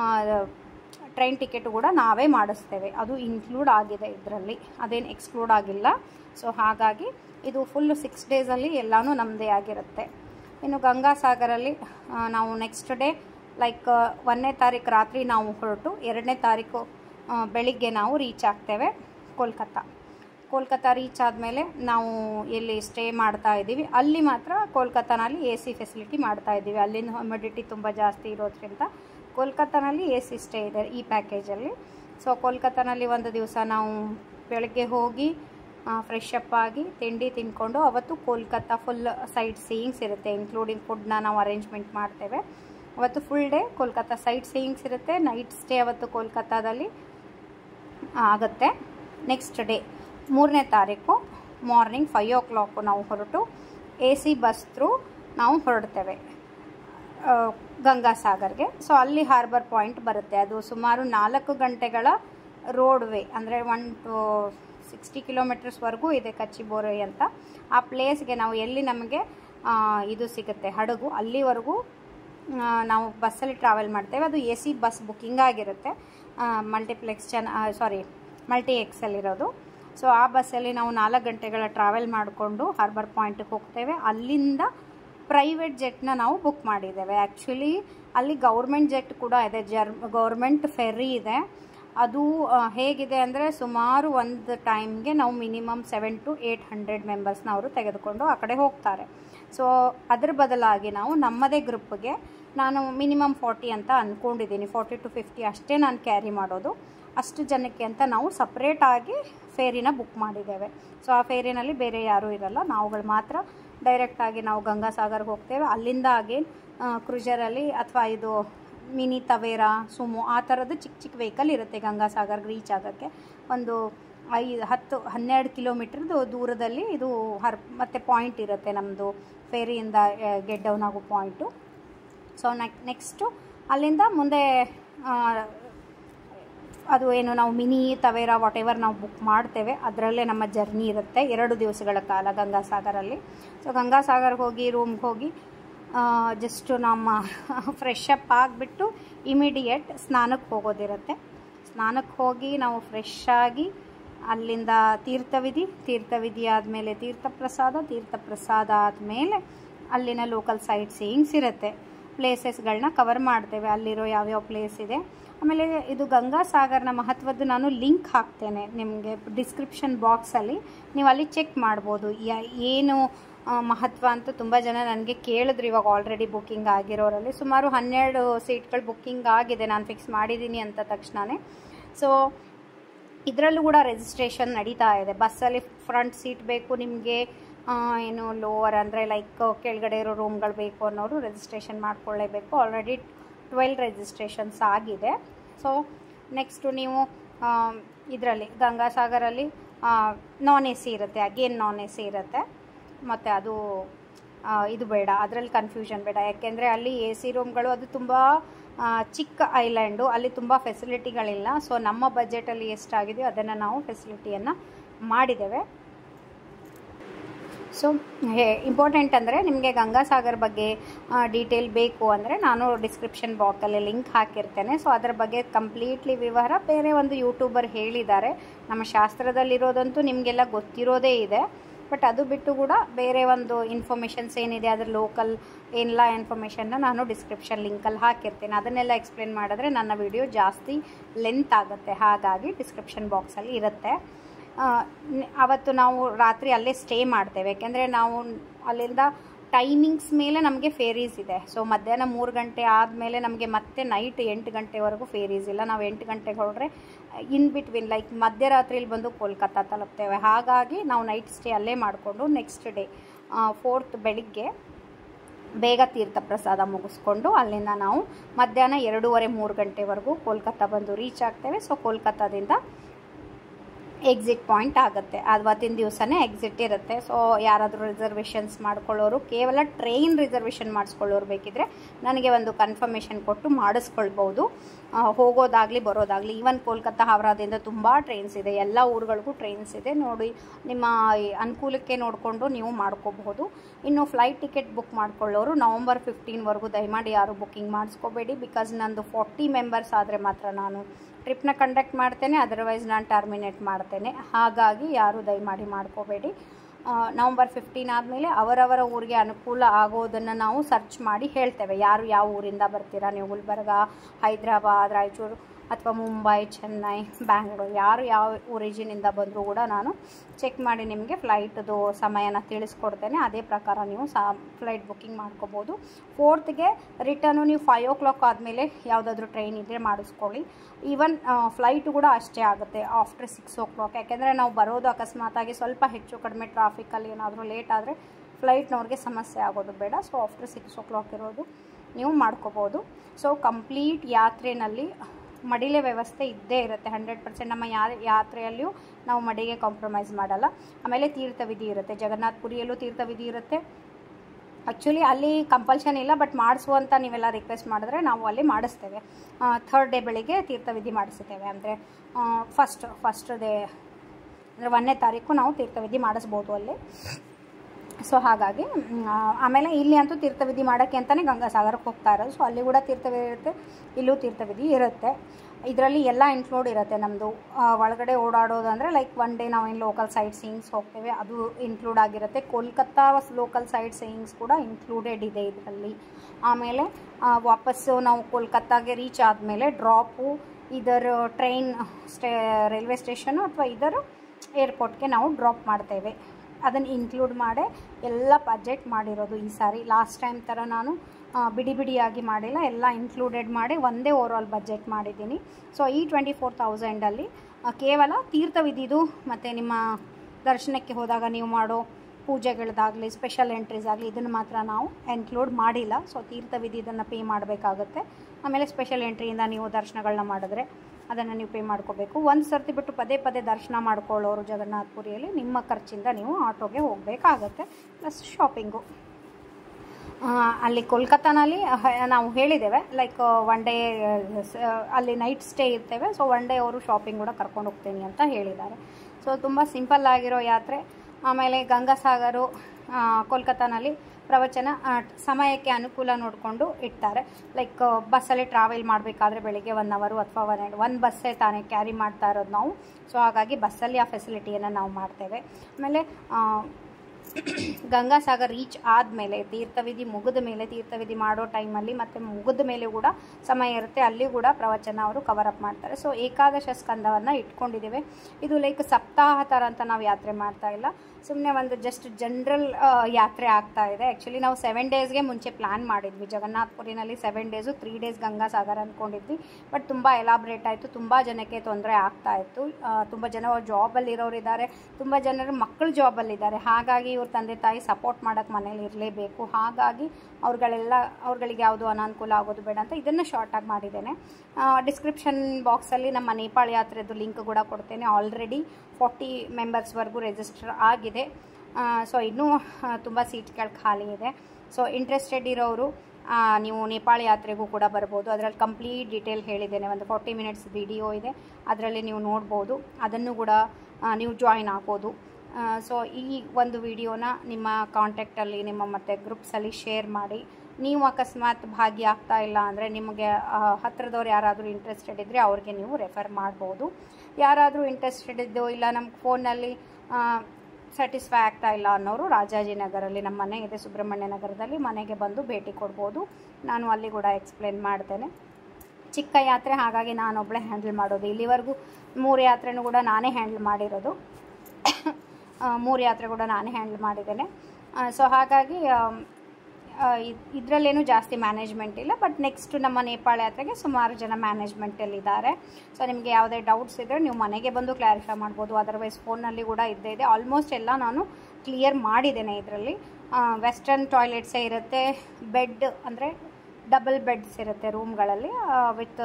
S1: train ticket ಕೂಡ ನಾವೇ ಮಾಡಿಸ್ತೇವೆ ಅದು ಇನ್ಕ್ಲೂಡ್ ಆಗಿದೆ ಇದರಲ್ಲಿ ಅದೇನು ಎಕ್ಸ್ಕ್ಲೂಡ್ ಆಗಿಲ್ಲ ಸೊ ಹಾಗಾಗಿ ಇದು ಫುಲ್ ಸಿಕ್ಸ್ ಡೇಸಲ್ಲಿ ಎಲ್ಲನೂ ನಮ್ಮದೇ ಆಗಿರುತ್ತೆ ಇನ್ನು ಗಂಗಾಸಾಗರಲ್ಲಿ ಆ, ನಾವು ನೆಕ್ಸ್ಟ್ ಡೇ ಲೈಕ್ ಒಂದನೇ ತಾರೀಕು ರಾತ್ರಿ ನಾವು ಹೊರಟು ಎರಡನೇ ತಾರೀಕು ಆ, ಬೆಳಿಗ್ಗೆ ನಾವು ರೀಚ್ ಆಗ್ತೇವೆ ಕೋಲ್ಕತ್ತಾ ಕೋಲ್ಕತ್ತಾ ರೀಚ್ ಆದಮೇಲೆ ನಾವು ಎಲ್ಲಿ ಸ್ಟೇ ಮಾಡ್ತಾ ಇದ್ದೀವಿ ಅಲ್ಲಿ ಮಾತ್ರ ಕೋಲ್ಕತ್ತಾನಲ್ಲಿ ಎ ಸಿ ಫೆಸಿಲಿಟಿ ಮಾಡ್ತಾ ಇದ್ದೀವಿ ಅಲ್ಲಿನ ಹ್ಯುಮಿಡಿಟಿ ತುಂಬ ಜಾಸ್ತಿ ಇರೋದ್ರಿಂದ ಕೋಲ್ಕತ್ತಾನಲ್ಲಿ ಎ ಸಿ ಸ್ಟೇ ಇದೆ ಈ ಪ್ಯಾಕೇಜಲ್ಲಿ ಸೊ ಕೋಲ್ಕತ್ತಾನಲ್ಲಿ ಒಂದು ದಿವಸ ನಾವು ಬೆಳಗ್ಗೆ ಹೋಗಿ ಫ್ರೆಶ್ ಅಪ್ ಆಗಿ ತಿಂಡಿ ತಿಂದ್ಕೊಂಡು ಅವತ್ತು ಕೋಲ್ಕತ್ತಾ ಫುಲ್ ಸೈಟ್ ಸೀಯಿಂಗ್ಸ್ ಇರುತ್ತೆ ಇನ್ಕ್ಲೂಡಿಂಗ್ ಫುಡ್ನ ನಾವು ಅರೇಂಜ್ಮೆಂಟ್ ಮಾಡ್ತೇವೆ ಅವತ್ತು full day Kolkata sight seeings ಇರುತ್ತೆ ನೈಟ್ ಸ್ಟೇ ಅವತ್ತು ಕೋಲ್ಕತ್ತಾದಲ್ಲಿ ಆಗುತ್ತೆ ನೆಕ್ಸ್ಟ್ ಡೇ ಮೂರನೇ ತಾರೀಕು ಮಾರ್ನಿಂಗ್ ಫೈವ್ ಓ ಕ್ಲಾಕು ನಾವು ಹೊರಟು ಎ ಸಿ ಬಸ್ ಥ್ರೂ ನಾವು ಹೊರಡ್ತೇವೆ ಗಂಗಾಸಾಗರ್ಗೆ ಸೊ ಅಲ್ಲಿ ಹಾರ್ಬರ್ ಪಾಯಿಂಟ್ ಬರುತ್ತೆ ಅದು ಸುಮಾರು ನಾಲ್ಕು ಗಂಟೆಗಳ ರೋಡ್ ವೇ ಅಂದರೆ ಒನ್ ಟು ಸಿಕ್ಸ್ಟಿ ಕಿಲೋಮೀಟರ್ಸ್ವರೆಗೂ ಇದೆ ಕಚ್ಚಿಬೋರೆ ಅಂತ ಆ ಪ್ಲೇಸ್ಗೆ ನಾವು ಎಲ್ಲಿ ನಮಗೆ ಇದು ಸಿಗುತ್ತೆ ಹಡಗು ಅಲ್ಲಿವರೆಗೂ ನಾವು ಬಸ್ಸಲ್ಲಿ ಟ್ರಾವೆಲ್ ಮಾಡ್ತೇವೆ ಅದು ಎ ಸಿ ಬಸ್ ಬುಕ್ಕಿಂಗ್ ಆಗಿರುತ್ತೆ ಮಲ್ಟಿಪ್ಲೆಕ್ಸ್ ಚೆನ್ನ ಸಾರಿ ಮಲ್ಟಿ ಎಕ್ಸಲ್ಲಿರೋದು ಸೊ ಆ ಬಸ್ಸಲ್ಲಿ ನಾವು ನಾಲ್ಕು ಗಂಟೆಗಳ ಟ್ರಾವೆಲ್ ಮಾಡಿಕೊಂಡು ಹಾರ್ಬರ್ ಪಾಯಿಂಟಿಗೆ ಹೋಗ್ತೇವೆ ಅಲ್ಲಿಂದ ಪ್ರೈವೇಟ್ ಜೆಟ್ನ ನಾವು ಬುಕ್ ಮಾಡಿದ್ದೇವೆ ಆ್ಯಕ್ಚುಲಿ ಅಲ್ಲಿ ಗೌರ್ಮೆಂಟ್ ಜೆಟ್ ಕೂಡ ಇದೆ ಜರ್ ಗೌರ್ಮೆಂಟ್ ಫೆರ್ರಿ ಇದೆ ಅದು ಹೇಗಿದೆ ಅಂದರೆ ಸುಮಾರು ಒಂದು ಟೈಮ್ಗೆ ನಾವು minimum seven to eight hundred ಮೆಂಬರ್ಸ್ನ ಅವರು ತೆಗೆದುಕೊಂಡು ಆ ಕಡೆ ಹೋಗ್ತಾರೆ ಸೊ ಅದ್ರ ಬದಲಾಗಿ ನಾವು ನಮ್ಮದೇ ಗ್ರೂಪ್ಗೆ ನಾನು ಮಿನಿಮಮ್ ಫಾರ್ಟಿ ಅಂತ ಅಂದ್ಕೊಂಡಿದ್ದೀನಿ ಫಾರ್ಟಿ ಟು ಫಿಫ್ಟಿ ಅಷ್ಟೇ ನಾನು ಕ್ಯಾರಿ ಮಾಡೋದು ಅಷ್ಟು ಜನಕ್ಕೆ ಅಂತ ನಾವು ಸಪ್ರೇಟಾಗಿ ಫೇರಿನ ಬುಕ್ ಮಾಡಿದ್ದೇವೆ ಸೊ ಆ ಫೇರಿನಲ್ಲಿ ಬೇರೆ ಯಾರೂ ಇರಲ್ಲ ನಾವುಗಳು ಮಾತ್ರ ಡೈರೆಕ್ಟಾಗಿ ನಾವು ಗಂಗಾಸಾಗರ್ಗೆ ಹೋಗ್ತೇವೆ ಅಲ್ಲಿಂದ ಅಗೇನ್ ಕ್ರುಜರಲ್ಲಿ ಅಥವಾ ಇದು ಮಿನಿ ತವೇರಾ ಸುಮೋ ಆ ಥರದ್ದು ಚಿಕ್ಕ ಚಿಕ್ಕ ವೆಹಿಕಲ್ ಇರುತ್ತೆ ಗಂಗಾಸಾಗರ್ಗೆ ರೀಚ್ ಆಗೋಕ್ಕೆ ಒಂದು ಐದು ಹತ್ತು ಹನ್ನೆರಡು ಕಿಲೋಮೀಟ್ರದ್ದು ದೂರದಲ್ಲಿ ಇದು ಹರ್ ಮತ್ತು ಪಾಯಿಂಟ್ ಇರುತ್ತೆ ನಮ್ಮದು ಫೇರಿಯಿಂದ ಗೆಟ್ ಡೌನ್ ಆಗೋ ಪಾಯಿಂಟು ಸೊ ನೆಕ್ಸ್ಟು ಅಲ್ಲಿಂದ ಮುಂದೆ ಅದು ಏನು ನಾವು ಮಿನಿ ತವೇರಾ ವಾಟ್ ಎವರ್ ನಾವು ಬುಕ್ ಮಾಡ್ತೇವೆ ಅದರಲ್ಲೇ ನಮ್ಮ ಜರ್ನಿ ಇರುತ್ತೆ ಎರಡು ದಿವಸಗಳ ಕಾಲ ಗಂಗಾಸಾಗರಲ್ಲಿ ಸೊ ಗಂಗಾಸಾಗರ್ಗೆ ಹೋಗಿ ರೂಮ್ಗೆ ಹೋಗಿ ಜಸ್ಟು ನಮ್ಮ ಫ್ರೆಶ್ ಅಪ್ ಆಗಿಬಿಟ್ಟು ಇಮಿಡಿಯೇಟ್ ಸ್ನಾನಕ್ಕೆ ಹೋಗೋದಿರುತ್ತೆ ಸ್ನಾನಕ್ಕೆ ಹೋಗಿ ನಾವು ಫ್ರೆಶ್ ಆಗಿ ಅಲ್ಲಿಂದ ತೀರ್ಥವಿಧಿ ತೀರ್ಥವಿಧಿ ಆದಮೇಲೆ ತೀರ್ಥಪ್ರಸಾದ ತೀರ್ಥಪ್ರಸಾದ ಆದಮೇಲೆ ಅಲ್ಲಿನ ಲೋಕಲ್ ಸೈಟ್ ಸೀಯಿಂಗ್ಸ್ ಇರುತ್ತೆ ಪ್ಲೇಸಸ್ಗಳನ್ನ ಕವರ್ ಮಾಡ್ತೇವೆ ಅಲ್ಲಿರೋ ಯಾವ್ಯಾವ ಪ್ಲೇಸ್ ಇದೆ ಆಮೇಲೆ ಇದು ಗಂಗಾಸಾಗರ್ನ ಮಹತ್ವದ್ದು ನಾನು ಲಿಂಕ್ ಹಾಕ್ತೇನೆ ನಿಮಗೆ ಡಿಸ್ಕ್ರಿಪ್ಷನ್ ಬಾಕ್ಸಲ್ಲಿ ನೀವು ಅಲ್ಲಿ ಚೆಕ್ ಮಾಡ್ಬೋದು ಏನು ಮಹತ್ವ ಅಂತ ತುಂಬ ಜನ ನನಗೆ ಕೇಳಿದ್ರು ಇವಾಗ ಆಲ್ರೆಡಿ ಬುಕ್ಕಿಂಗ್ ಆಗಿರೋರಲ್ಲಿ ಸುಮಾರು ಹನ್ನೆರಡು ಸೀಟ್ಗಳು ಬುಕ್ಕಿಂಗ್ ಆಗಿದೆ ನಾನು ಫಿಕ್ಸ್ ಮಾಡಿದ್ದೀನಿ ಅಂತ ತಕ್ಷಣವೇ ಸೊ ಇದರಲ್ಲೂ ಕೂಡ ರಿಜಿಸ್ಟ್ರೇಷನ್ ನಡೀತಾ ಇದೆ ಬಸ್ಸಲ್ಲಿ ಫ್ರಂಟ್ ಸೀಟ್ ಬೇಕು ನಿಮಗೆ ಏನು ಲೋವರ್ ಅಂದರೆ ಲೈಕ್ ಕೆಳಗಡೆ ಇರೋ ರೂಮ್ಗಳು ಬೇಕು ಅನ್ನೋರು ರಿಜಿಸ್ಟ್ರೇಷನ್ ಮಾಡ್ಕೊಳ್ಳೇಬೇಕು ಆಲ್ರೆಡಿ ಟ್ವೆಲ್ ರಿಜಿಸ್ಟ್ರೇಷನ್ಸ್ ಆಗಿದೆ ಸೊ ನೆಕ್ಸ್ಟು ನೀವು ಇದರಲ್ಲಿ ಗಂಗಾಸಾಗರಲ್ಲಿ ನಾನ್ ಎ ಸಿ ಇರುತ್ತೆ ಅಗೇನ್ ನಾನ್ ಎ ಸಿ ಇರುತ್ತೆ ಮತ್ತು ಅದು ಇದು ಬೇಡ ಅದರಲ್ಲಿ ಕನ್ಫ್ಯೂಷನ್ ಬೇಡ ಯಾಕೆಂದರೆ ಅಲ್ಲಿ ಎ ಸಿ ರೂಮ್ಗಳು ಅದು ತುಂಬ ಚಿಕ್ಕ ಐಲ್ಯಾಂಡು ಅಲ್ಲಿ ತುಂಬ ಫೆಸಿಲಿಟಿಗಳಿಲ್ಲ ಸೊ ನಮ್ಮ ಬಜೆಟಲ್ಲಿ ಎಷ್ಟಾಗಿದೆಯೋ ಅದನ್ನು ನಾವು ಫೆಸಿಲಿಟಿಯನ್ನು ಮಾಡಿದ್ದೇವೆ ಸೊ ಇಂಪಾರ್ಟೆಂಟ್ ಅಂದರೆ ನಿಮಗೆ ಗಂಗಾಸಾಗರ್ ಬಗ್ಗೆ ಡೀಟೇಲ್ ಬೇಕು ಅಂದರೆ ನಾನು ಡಿಸ್ಕ್ರಿಪ್ಷನ್ ಬಾಕ್ಸಲ್ಲಿ ಲಿಂಕ್ ಹಾಕಿರ್ತೇನೆ ಸೊ ಅದರ ಬಗ್ಗೆ ಕಂಪ್ಲೀಟ್ಲಿ ವಿವರ ಬೇರೆ ಒಂದು ಯೂಟ್ಯೂಬರ್ ಹೇಳಿದ್ದಾರೆ ನಮ್ಮ ಶಾಸ್ತ್ರದಲ್ಲಿರೋದಂತೂ ನಿಮಗೆಲ್ಲ ಗೊತ್ತಿರೋದೇ ಇದೆ ಬಟ್ ಅದು ಬಿಟ್ಟು ಕೂಡ ಬೇರೆ ಒಂದು ಇನ್ಫಾರ್ಮೇಷನ್ಸ್ ಏನಿದೆ ಅದ್ರ ಲೋಕಲ್ ಎಲ್ಲ ಇನ್ಫಾರ್ಮೇಷನ್ನ ನಾನು ಡಿಸ್ಕ್ರಿಪ್ಷನ್ ಲಿಂಕಲ್ಲಿ ಹಾಕಿರ್ತೇನೆ ಅದನ್ನೆಲ್ಲ ಎಕ್ಸ್ಪ್ಲೇನ್ ಮಾಡಿದ್ರೆ ನನ್ನ ವಿಡಿಯೋ ಜಾಸ್ತಿ ಲೆಂತ್ ಆಗುತ್ತೆ ಹಾಗಾಗಿ ಡಿಸ್ಕ್ರಿಪ್ಷನ್ ಬಾಕ್ಸಲ್ಲಿ ಇರುತ್ತೆ ಅವತ್ತು ನಾವು ರಾತ್ರಿ ಅಲ್ಲೇ ಸ್ಟೇ ಮಾಡ್ತೇವೆ ಯಾಕೆಂದರೆ ನಾವು ಅಲ್ಲಿಂದ ಟೈಮಿಂಗ್ಸ್ ಮೇಲೆ ನಮಗೆ ಫೇರೀಸ್ ಇದೆ ಸೊ ಮಧ್ಯಾಹ್ನ ಮೂರು ಗಂಟೆ ಆದಮೇಲೆ ನಮಗೆ ಮತ್ತೆ ನೈಟ್ ಎಂಟು ಗಂಟೆವರೆಗೂ ಫೇರೀಸ್ ಇಲ್ಲ ನಾವು ಎಂಟು ಗಂಟೆಗೆ ಹೊರಡ್ರೆ ಇನ್ ಬಿಟ್ವೀನ್ ಲೈಕ್ ಮಧ್ಯರಾತ್ರಿಲಿ ಬಂದು ಕೋಲ್ಕತ್ತಾ ತಲುಪ್ತೇವೆ ಹಾಗಾಗಿ ನಾವು ನೈಟ್ ಸ್ಟೇ ಅಲ್ಲೇ ಮಾಡಿಕೊಂಡು ನೆಕ್ಸ್ಟ್ ಡೇ ಫೋರ್ತ್ ಬೆಳಿಗ್ಗೆ ಬೇಗ ತೀರ್ಥ ಪ್ರಸಾದ ಮುಗಿಸ್ಕೊಂಡು ಅಲ್ಲಿಂದ ನಾವು ಮಧ್ಯಾಹ್ನ ಎರಡೂವರೆ ಮೂರು ಗಂಟೆವರೆಗೂ ಕೋಲ್ಕತ್ತಾ ಬಂದು ರೀಚ್ ಆಗ್ತೇವೆ ಸೊ ಕೋಲ್ಕತ್ತಾದಿಂದ ಎಕ್ಸಿಟ್ ಪಾಯಿಂಟ್ ಆಗುತ್ತೆ ಅವತ್ತಿನ ದಿವಸನೇ ಎಕ್ಸಿಟ್ ಇರುತ್ತೆ ಸೊ ಯಾರಾದರೂ ರಿಸರ್ವೇಷನ್ಸ್ ಮಾಡ್ಕೊಳ್ಳೋರು ಕೇವಲ ಟ್ರೈನ್ ರಿಸರ್ವೇಷನ್ ಮಾಡಿಸ್ಕೊಳ್ಳೋರು ಬೇಕಿದ್ರೆ ನನಗೆ ಒಂದು ಕನ್ಫರ್ಮೇಷನ್ ಕೊಟ್ಟು ಮಾಡಿಸ್ಕೊಳ್ಬೋದು ಹೋಗೋದಾಗಲಿ ಬರೋದಾಗಲಿ ಈವನ್ ಕೋಲ್ಕತ್ತಾ ಹಾವರಾದಿಂದ ತುಂಬ ಟ್ರೈನ್ಸ್ ಇದೆ ಎಲ್ಲ ಊರುಗಳಿಗೂ ಟ್ರೈನ್ಸ್ ಇದೆ ನೋಡಿ ನಿಮ್ಮ ಅನುಕೂಲಕ್ಕೆ ನೋಡಿಕೊಂಡು ನೀವು ಮಾಡ್ಕೋಬಹುದು ಇನ್ನು ಫ್ಲೈಟ್ ಟಿಕೆಟ್ ಬುಕ್ ಮಾಡ್ಕೊಳ್ಳೋರು ನವಂಬರ್ ಫಿಫ್ಟೀನ್ವರೆಗೂ ದಯಮಾಡಿ ಯಾರು ಬುಕ್ಕಿಂಗ್ ಮಾಡಿಸ್ಕೋಬೇಡಿ ಬಿಕಾಸ್ ನಂದು ಫಾರ್ಟಿ ಮೆಂಬರ್ಸ್ ಆದರೆ ಮಾತ್ರ ನಾನು ಟ್ರಿಪ್ನ ಕಂಡಕ್ಟ್ ಮಾಡ್ತೇನೆ ಅದರ್ವೈಸ್ ನಾನು ಟರ್ಮಿನೇಟ್ ಮಾಡ್ತೇನೆ ಹಾಗಾಗಿ ಯಾರು ದಯಮಾಡಿ ಮಾಡ್ಕೋಬೇಡಿ ನವಂಬರ್ ಫಿಫ್ಟೀನ್ ಆದಮೇಲೆ ಅವರವರ ಊರಿಗೆ ಅನುಕೂಲ ಆಗೋದನ್ನು ನಾವು ಸರ್ಚ್ ಮಾಡಿ ಹೇಳ್ತೇವೆ ಯಾರು ಯಾವ ಊರಿಂದ ಬರ್ತೀರಾ ನೀವು ಗುಲ್ಬರ್ಗ ಹೈದ್ರಾಬಾದ್ ರಾಯಚೂರು ಅಥವಾ ಮುಂಬೈ ಚೆನ್ನೈ ಬ್ಯಾಂಗ್ಳೂರು ಯಾರು ಯಾವ ಒರಿಜಿನಿಂದ ಬಂದರೂ ಕೂಡ ನಾನು ಚೆಕ್ ಮಾಡಿ ನಿಮಗೆ ಫ್ಲೈಟ್ದು ಸಮಯನ ತಿಳಿಸ್ಕೊಡ್ತೇನೆ ಅದೇ ಪ್ರಕಾರ ನೀವು ಸಾ ಫ್ಲೈಟ್ ಬುಕ್ಕಿಂಗ್ ಮಾಡ್ಕೋಬೋದು ಫೋರ್ತ್ಗೆ ರಿಟರ್ನು ನೀವು ಫೈವ್ ಓ ಕ್ಲಾಕ್ ಆದಮೇಲೆ ಯಾವುದಾದ್ರೂ ಟ್ರೈನ್ ಇದ್ದರೆ ಮಾಡಿಸ್ಕೊಳ್ಳಿ ಈವನ್ ಫ್ಲೈಟು ಕೂಡ ಅಷ್ಟೇ ಆಗುತ್ತೆ ಆಫ್ಟರ್ ಸಿಕ್ಸ್ ಓ ಕ್ಲಾಕ್ ಯಾಕೆಂದರೆ ನಾವು ಬರೋದು ಅಕಸ್ಮಾತಾಗಿ ಸ್ವಲ್ಪ ಹೆಚ್ಚು ಕಡಿಮೆ ಟ್ರಾಫಿಕಲ್ಲಿ ಏನಾದರೂ ಲೇಟ್ ಆದರೆ ಫ್ಲೈಟ್ನವ್ರಿಗೆ ಸಮಸ್ಯೆ ಆಗೋದು ಬೇಡ so after six o'clock ಇರೋದು ನೀವು ಮಾಡ್ಕೋಬೋದು ಸೊ ಕಂಪ್ಲೀಟ್ ಯಾತ್ರೆಯಲ್ಲಿ ಮಡಿಲೆ ವ್ಯವಸ್ಥೆ ಇದ್ದೇ ಇರುತ್ತೆ ಹಂಡ್ರೆಡ್ ಪರ್ಸೆಂಟ್ ನಮ್ಮ ಯಾ ಯಾತ್ರೆಯಲ್ಲಿಯೂ ನಾವು ಮಡಿಗೆ ಕಾಂಪ್ರಮೈಸ್ ಮಾಡಲ್ಲ ಆಮೇಲೆ ತೀರ್ಥವಿಧಿ ಇರುತ್ತೆ ಜಗನ್ನಾಥ ಪುರಿಯಲ್ಲೂ ತೀರ್ಥವಿಧಿ ಇರುತ್ತೆ ಆ್ಯಕ್ಚುಲಿ ಅಲ್ಲಿ ಕಂಪಲ್ಷನ್ ಇಲ್ಲ ಬಟ್ ಮಾಡಿಸುವಂತ ನೀವೆಲ್ಲ ರಿಕ್ವೆಸ್ಟ್ ಮಾಡಿದ್ರೆ ನಾವು ಅಲ್ಲಿ ಮಾಡಿಸ್ತೇವೆ ಥರ್ಡ್ ಡೇ ಬೆಳಿಗ್ಗೆ ತೀರ್ಥವಿಧಿ ಮಾಡಿಸ್ತೇವೆ ಅಂದರೆ ಫಸ್ಟ್ ಫಸ್ಟ್ ಡೇ ಅಂದರೆ ಒಂದನೇ ತಾರೀಕು ನಾವು ತೀರ್ಥವಿಧಿ ಮಾಡಿಸ್ಬೋದು ಅಲ್ಲಿ ಸೊ ಹಾಗಾಗಿ ಮ್, ಆ, ಆಮೇಲೆ ಇಲ್ಲಿ ಅಂತೂ ತೀರ್ಥವಿಧಿ ಮಾಡೋಕ್ಕೆ ಅಂತಲೇ ಗಂಗಾಸಾಗರಕ್ಕೆ ಹೋಗ್ತಾ ಇರೋದು ಸೊ ಅಲ್ಲಿ ಕೂಡ ತೀರ್ಥವಿಧಿ ಇರುತ್ತೆ ಇಲ್ಲೂ ತೀರ್ಥವಿಧಿ ಇರುತ್ತೆ ಇದರಲ್ಲಿ ಎಲ್ಲ ಇನ್ಕ್ಲೂಡ್ ಇರುತ್ತೆ ನಮ್ಮದು ಒಳಗಡೆ ಓಡಾಡೋದು ಅಂದರೆ ಲೈಕ್ ಒನ್ ಡೇ ನಾವೇನು ಲೋಕಲ್ ಸೈಟ್ ಸೀಯಿಂಗ್ಸ್ ಹೋಗ್ತೇವೆ ಅದು ಇನ್ಕ್ಲೂಡ್ ಆಗಿರುತ್ತೆ ಕೋಲ್ಕತ್ತಾ ಲೋಕಲ್ ಸೈಟ್ ಸೀಯಿಂಗ್ಸ್ ಕೂಡ ಇನ್ಕ್ಲೂಡೆಡ್ ಇದೆ ಇದರಲ್ಲಿ ಆಮೇಲೆ ಆ, ವಾಪಸ್ಸು ನಾವು ಕೋಲ್ಕತ್ತಾಗೆ ರೀಚ್ ಆದಮೇಲೆ ಡ್ರಾಪು ಇದರ ಟ್ರೈನ್ ಸ್ಟೇ ರೈಲ್ವೆ ಸ್ಟೇಷನು ಅಥವಾ ಇದರ ಏರ್ಪೋರ್ಟ್ಗೆ ನಾವು ಡ್ರಾಪ್ ಮಾಡ್ತೇವೆ ಅದನ್ನು ಇನ್ಕ್ಲೂಡ್ ಮಾಡೇ ಎಲ್ಲ ಬಜೆಟ್ ಮಾಡಿರೋದು ಈ ಸಾರಿ ಲಾಸ್ಟ್ ಟೈಮ್ ಥರ ನಾನು ಆ, ಬಿಡಿ ಬಿಡಿಯಾಗಿ ಮಾಡಿಲ್ಲ ಎಲ್ಲ ಇನ್ಕ್ಲೂಡೆಡ್ ಮಾಡಿ ಒಂದೇ ಓವರ್ ಆಲ್ ಬಜೆಟ್ ಮಾಡಿದ್ದೀನಿ ಸೊ ಈ ಟ್ವೆಂಟಿ ಫೋರ್ ತೌಸಂಡಲ್ಲಿ ಕೇವಲ ತೀರ್ಥವಿಧಿದು ಮತ್ತು ನಿಮ್ಮ ದರ್ಶನಕ್ಕೆ ಹೋದಾಗ ನೀವು ಮಾಡೋ ಪೂಜೆಗಳದ್ದಾಗಲಿ ಸ್ಪೆಷಲ್ ಎಂಟ್ರೀಸ್ ಆಗಲಿ ಇದನ್ನು ಮಾತ್ರ ನಾವು ಇನ್ಕ್ಲೂಡ್ ಮಾಡಿಲ್ಲ ಸೊ ತೀರ್ಥವಿಧಿ ಇದನ್ನು ಪೇ ಮಾಡಬೇಕಾಗುತ್ತೆ ಆಮೇಲೆ ಸ್ಪೆಷಲ್ ಎಂಟ್ರಿಯಿಂದ ನೀವು ದರ್ಶನಗಳನ್ನ ಮಾಡಿದ್ರೆ ಅದನ್ನು ನೀವು ಪೇ ಮಾಡ್ಕೋಬೇಕು ಒಂದು ಸರ್ತಿ ಬಿಟ್ಟು ಪದೇ ಪದೇ ದರ್ಶನ ಮಾಡ್ಕೊಳ್ಳೋರು ಜಗನ್ನಾಥಪುರಿಯಲ್ಲಿ ನಿಮ್ಮ ಖರ್ಚಿಂದ ನೀವು ಆಟೋಗೆ ಹೋಗಬೇಕಾಗತ್ತೆ ಪ್ಲಸ್ ಶಾಪಿಂಗು ಆ, ಅಲ್ಲಿ ಕೋಲ್ಕತ್ತಾನಲ್ಲಿ ಹ- ನಾವು ಹೇಳಿದ್ದೇವೆ ಲೈಕ್ ಒನ್ ಡೇ ಅಲ್ಲಿ ನೈಟ್ ಸ್ಟೇ ಇರ್ತೇವೆ ಸೊ ಒನ್ ಡೇ ಅವರು ಶಾಪಿಂಗ್ ಕೂಡ ಕರ್ಕೊಂಡು ಹೋಗ್ತೀನಿ ಅಂತ ಹೇಳಿದ್ದಾರೆ ಸೊ ತುಂಬ ಸಿಂಪಲ್ ಆಗಿರೋ ಯಾತ್ರೆ ಆಮೇಲೆ ಗಂಗಾಸಾಗರು ಆ, ಕೋಲ್ಕತ್ತಾನಲ್ಲಿ ಪ್ರವಚನ ಆ, ಸಮಯಕ್ಕೆ ಅನುಕೂಲ ನೋಡಿಕೊಂಡು ಇಡ್ತಾರೆ ಲೈಕ್ ಬಸ್ಸಲ್ಲಿ ಟ್ರಾವೆಲ್ ಮಾಡಬೇಕಾದ್ರೆ ಬೆಳಿಗ್ಗೆ ಒನ್ ಅವರು ಅಥವಾ ಒನ್ ಒನ್ ಬಸ್ಸೇ ತಾನೇ ಕ್ಯಾರಿ ಮಾಡ್ತಾ ಇರೋದು ನಾವು ಸೊ ಹಾಗಾಗಿ ಬಸ್ಸಲ್ಲಿ ಆ ಫೆಸಿಲಿಟಿಯನ್ನು ನಾವು ಮಾಡ್ತೇವೆ ಆಮೇಲೆ ಆ, ಗಂಗಾಸಾಗರ್ ರೀಚ್ ಆದಮೇಲೆ ತೀರ್ಥವಿಧಿ ಮುಗಿದ ಮೇಲೆ ತೀರ್ಥವಿಧಿ ಮಾಡೋ ಟೈಮಲ್ಲಿ ಮತ್ತು ಮುಗಿದ ಮೇಲೆ ಕೂಡ ಸಮಯ ಇರುತ್ತೆ ಅಲ್ಲಿ ಕೂಡ ಪ್ರವಚನ ಅವರು ಕವರ್ ಅಪ್ ಮಾಡ್ತಾರೆ ಸೊ ಏಕಾದಶ ಸ್ಕಂದವನ್ನು ಇಟ್ಕೊಂಡಿದ್ದೇವೆ ಇದು ಲೈಕ್ ಸಪ್ತಾಹ ಥರ ಅಂತ ನಾವು ಯಾತ್ರೆ ಮಾಡ್ತಾ ಇಲ್ಲ ಸುಮ್ಮನೆ ಒಂದು ಜಸ್ಟ್ ಜನರಲ್ ಯಾತ್ರೆ ಆಗ್ತಾ ಇದೆ ಆ್ಯಕ್ಚುಲಿ ನಾವು ಸೆವೆನ್ ಡೇಸ್ಗೆ ಮುಂಚೆ ಪ್ಲ್ಯಾನ್ ಮಾಡಿದ್ವಿ ಜಗನ್ನಾಥಪುರಿನಲ್ಲಿ seven days three days Gangasagar ಅಂದ್ಕೊಂಡಿದ್ವಿ ಬಟ್ ತುಂಬ ಎಲಾಬ್ರೇಟ್ ಆಯಿತು ತುಂಬ ಜನಕ್ಕೆ ತೊಂದರೆ ಆಗ್ತಾ ಇತ್ತು ತುಂಬ ಜನ ಜಾಬಲ್ಲಿ ಇರೋರು ಇದ್ದಾರೆ ತುಂಬ ಜನರು ಮಕ್ಕಳು ಜಾಬಲ್ಲಿದ್ದಾರೆ ಹಾಗಾಗಿ ಇವ್ರ ತಂದೆ ತಾಯಿ ಸಪೋರ್ಟ್ ಮಾಡೋಕ್ಕೆ ಮನೇಲಿ ಇರಲೇಬೇಕು ಹಾಗಾಗಿ ಅವ್ರುಗಳೆಲ್ಲ ಅವ್ರುಗಳಿಗೆ ಯಾವುದು ಅನಾನುಕೂಲ ಆಗೋದು ಬೇಡ ಅಂತ ಇದನ್ನು ಶಾರ್ಟಾಗಿ ಮಾಡಿದ್ದೇನೆ ಡಿಸ್ಕ್ರಿಪ್ಷನ್ ಬಾಕ್ಸಲ್ಲಿ ನಮ್ಮ ನೇಪಾಳ ಯಾತ್ರೆದು ಲಿಂಕ್ ಕೂಡ ಕೊಡ್ತೇನೆ ಆಲ್ರೆಡಿ ಫಾರ್ಟಿ ಮೆಂಬರ್ಸ್ವರೆಗೂ ರಿಜಿಸ್ಟರ್ ಆಗಿದೆ ಸೊ ಇನ್ನೂ ತುಂಬ ಸೀಟ್ಗಳು ಖಾಲಿ ಇದೆ ಸೊ ಇಂಟ್ರೆಸ್ಟೆಡ್ ಇರೋರು ಆ, ನೀವು ನೇಪಾಳ ಯಾತ್ರೆಗೂ ಕೂಡ ಬರ್ಬೋದು ಅದರಲ್ಲಿ ಕಂಪ್ಲೀಟ್ ಡೀಟೇಲ್ ಹೇಳಿದ್ದೇನೆ ಒಂದು ಫಾರ್ಟಿ ಮಿನಿಟ್ಸ್ ವಿಡಿಯೋ ಇದೆ ಅದರಲ್ಲಿ ನೀವು ನೋಡ್ಬೋದು ಅದನ್ನು ಕೂಡ ಆ, ನೀವು ಜಾಯಿನ್ ಆಗ್ಬೋದು ಸೊ ಈ ಒಂದು ವಿಡಿಯೋನ ನಿಮ್ಮ ಕಾಂಟ್ಯಾಕ್ಟಲ್ಲಿ ನಿಮ್ಮ ಮತ್ತು ಗ್ರೂಪ್ಸಲ್ಲಿ ಶೇರ್ ಮಾಡಿ ನೀವು ಅಕಸ್ಮಾತ್ ಭಾಗಿಯಾಗ್ತಾ ಇಲ್ಲ ಅಂದರೆ ನಿಮಗೆ ಆ, ಹತ್ರದವ್ರು ಯಾರಾದರೂ ಇಂಟ್ರೆಸ್ಟೆಡ್ ಇದ್ದರೆ ಅವ್ರಿಗೆ ನೀವು ರೆಫರ್ ಮಾಡ್ಬೋದು ಯಾರಾದರೂ ಇಂಟ್ರೆಸ್ಟೆಡ್ ಇದ್ದು ಇಲ್ಲ ನಮ್ಮ ಫೋನಲ್ಲಿ ಸ್ಯಾಟಿಸ್ಫೈ ಆಗ್ತಾ ಇಲ್ಲ ಅನ್ನೋರು ರಾಜಾಜಿನಗರಲ್ಲಿ ನಮ್ಮ ಮನೆ ಇದೆ ಸುಬ್ರಹ್ಮಣ್ಯ ನಗರದಲ್ಲಿ ಮನೆಗೆ ಬಂದು ಭೇಟಿ ಕೊಡ್ಬೋದು ನಾನು ಅಲ್ಲಿ ಕೂಡ ಎಕ್ಸ್ಪ್ಲೇನ್ ಮಾಡ್ತೇನೆ ಚಿಕ್ಕ ಯಾತ್ರೆ ಹಾಗಾಗಿ ನಾನೊಬ್ಬಳೇ ಹ್ಯಾಂಡಲ್ ಮಾಡೋದು ಇಲ್ಲಿವರೆಗೂ ಮೂರು ಯಾತ್ರೆನೂ ಕೂಡ ನಾನೇ ಹ್ಯಾಂಡಲ್ ಮಾಡಿರೋದು ಮೂರು ಯಾತ್ರೆ ಕೂಡ ನಾನೇ ಹ್ಯಾಂಡಲ್ ಮಾಡಿದ್ದೇನೆ ಸೊ ಹಾಗಾಗಿ ಇದರಲ್ಲೇನು ಜಾಸ್ತಿ ಮ್ಯಾನೇಜ್ಮೆಂಟ್ ಇಲ್ಲ ಬಟ್ ನೆಕ್ಸ್ಟ್ ನಮ್ಮ ನೇಪಾಳ ಯಾತ್ರೆಗೆ ಸುಮಾರು ಜನ ಮ್ಯಾನೇಜ್ಮೆಂಟಲ್ಲಿದ್ದಾರೆ ಸೊ ನಿಮಗೆ ಯಾವುದೇ ಡೌಟ್ಸ್ ಇದ್ದರೆ ನೀವು ಮನೆಗೆ ಬಂದು ಕ್ಲಾರಿಫೈ ಮಾಡ್ಬೋದು ಅದರ್ವೈಸ್ ಫೋನಲ್ಲಿ ಕೂಡ ಇದ್ದೇ ಇದೆ ಆಲ್ಮೋಸ್ಟ್ ಎಲ್ಲ ನಾನು ಕ್ಲಿಯರ್ ಮಾಡಿದ್ದೇನೆ ಇದರಲ್ಲಿ ವೆಸ್ಟರ್ನ್ ಟಾಯ್ಲೆಟ್ಸೇ ಇರುತ್ತೆ ಬೆಡ್ ಅಂದರೆ ಡಬಲ್ ಬೆಡ್ಸ್ ಇರುತ್ತೆ ರೂಮ್ಗಳಲ್ಲಿ ವಿತ್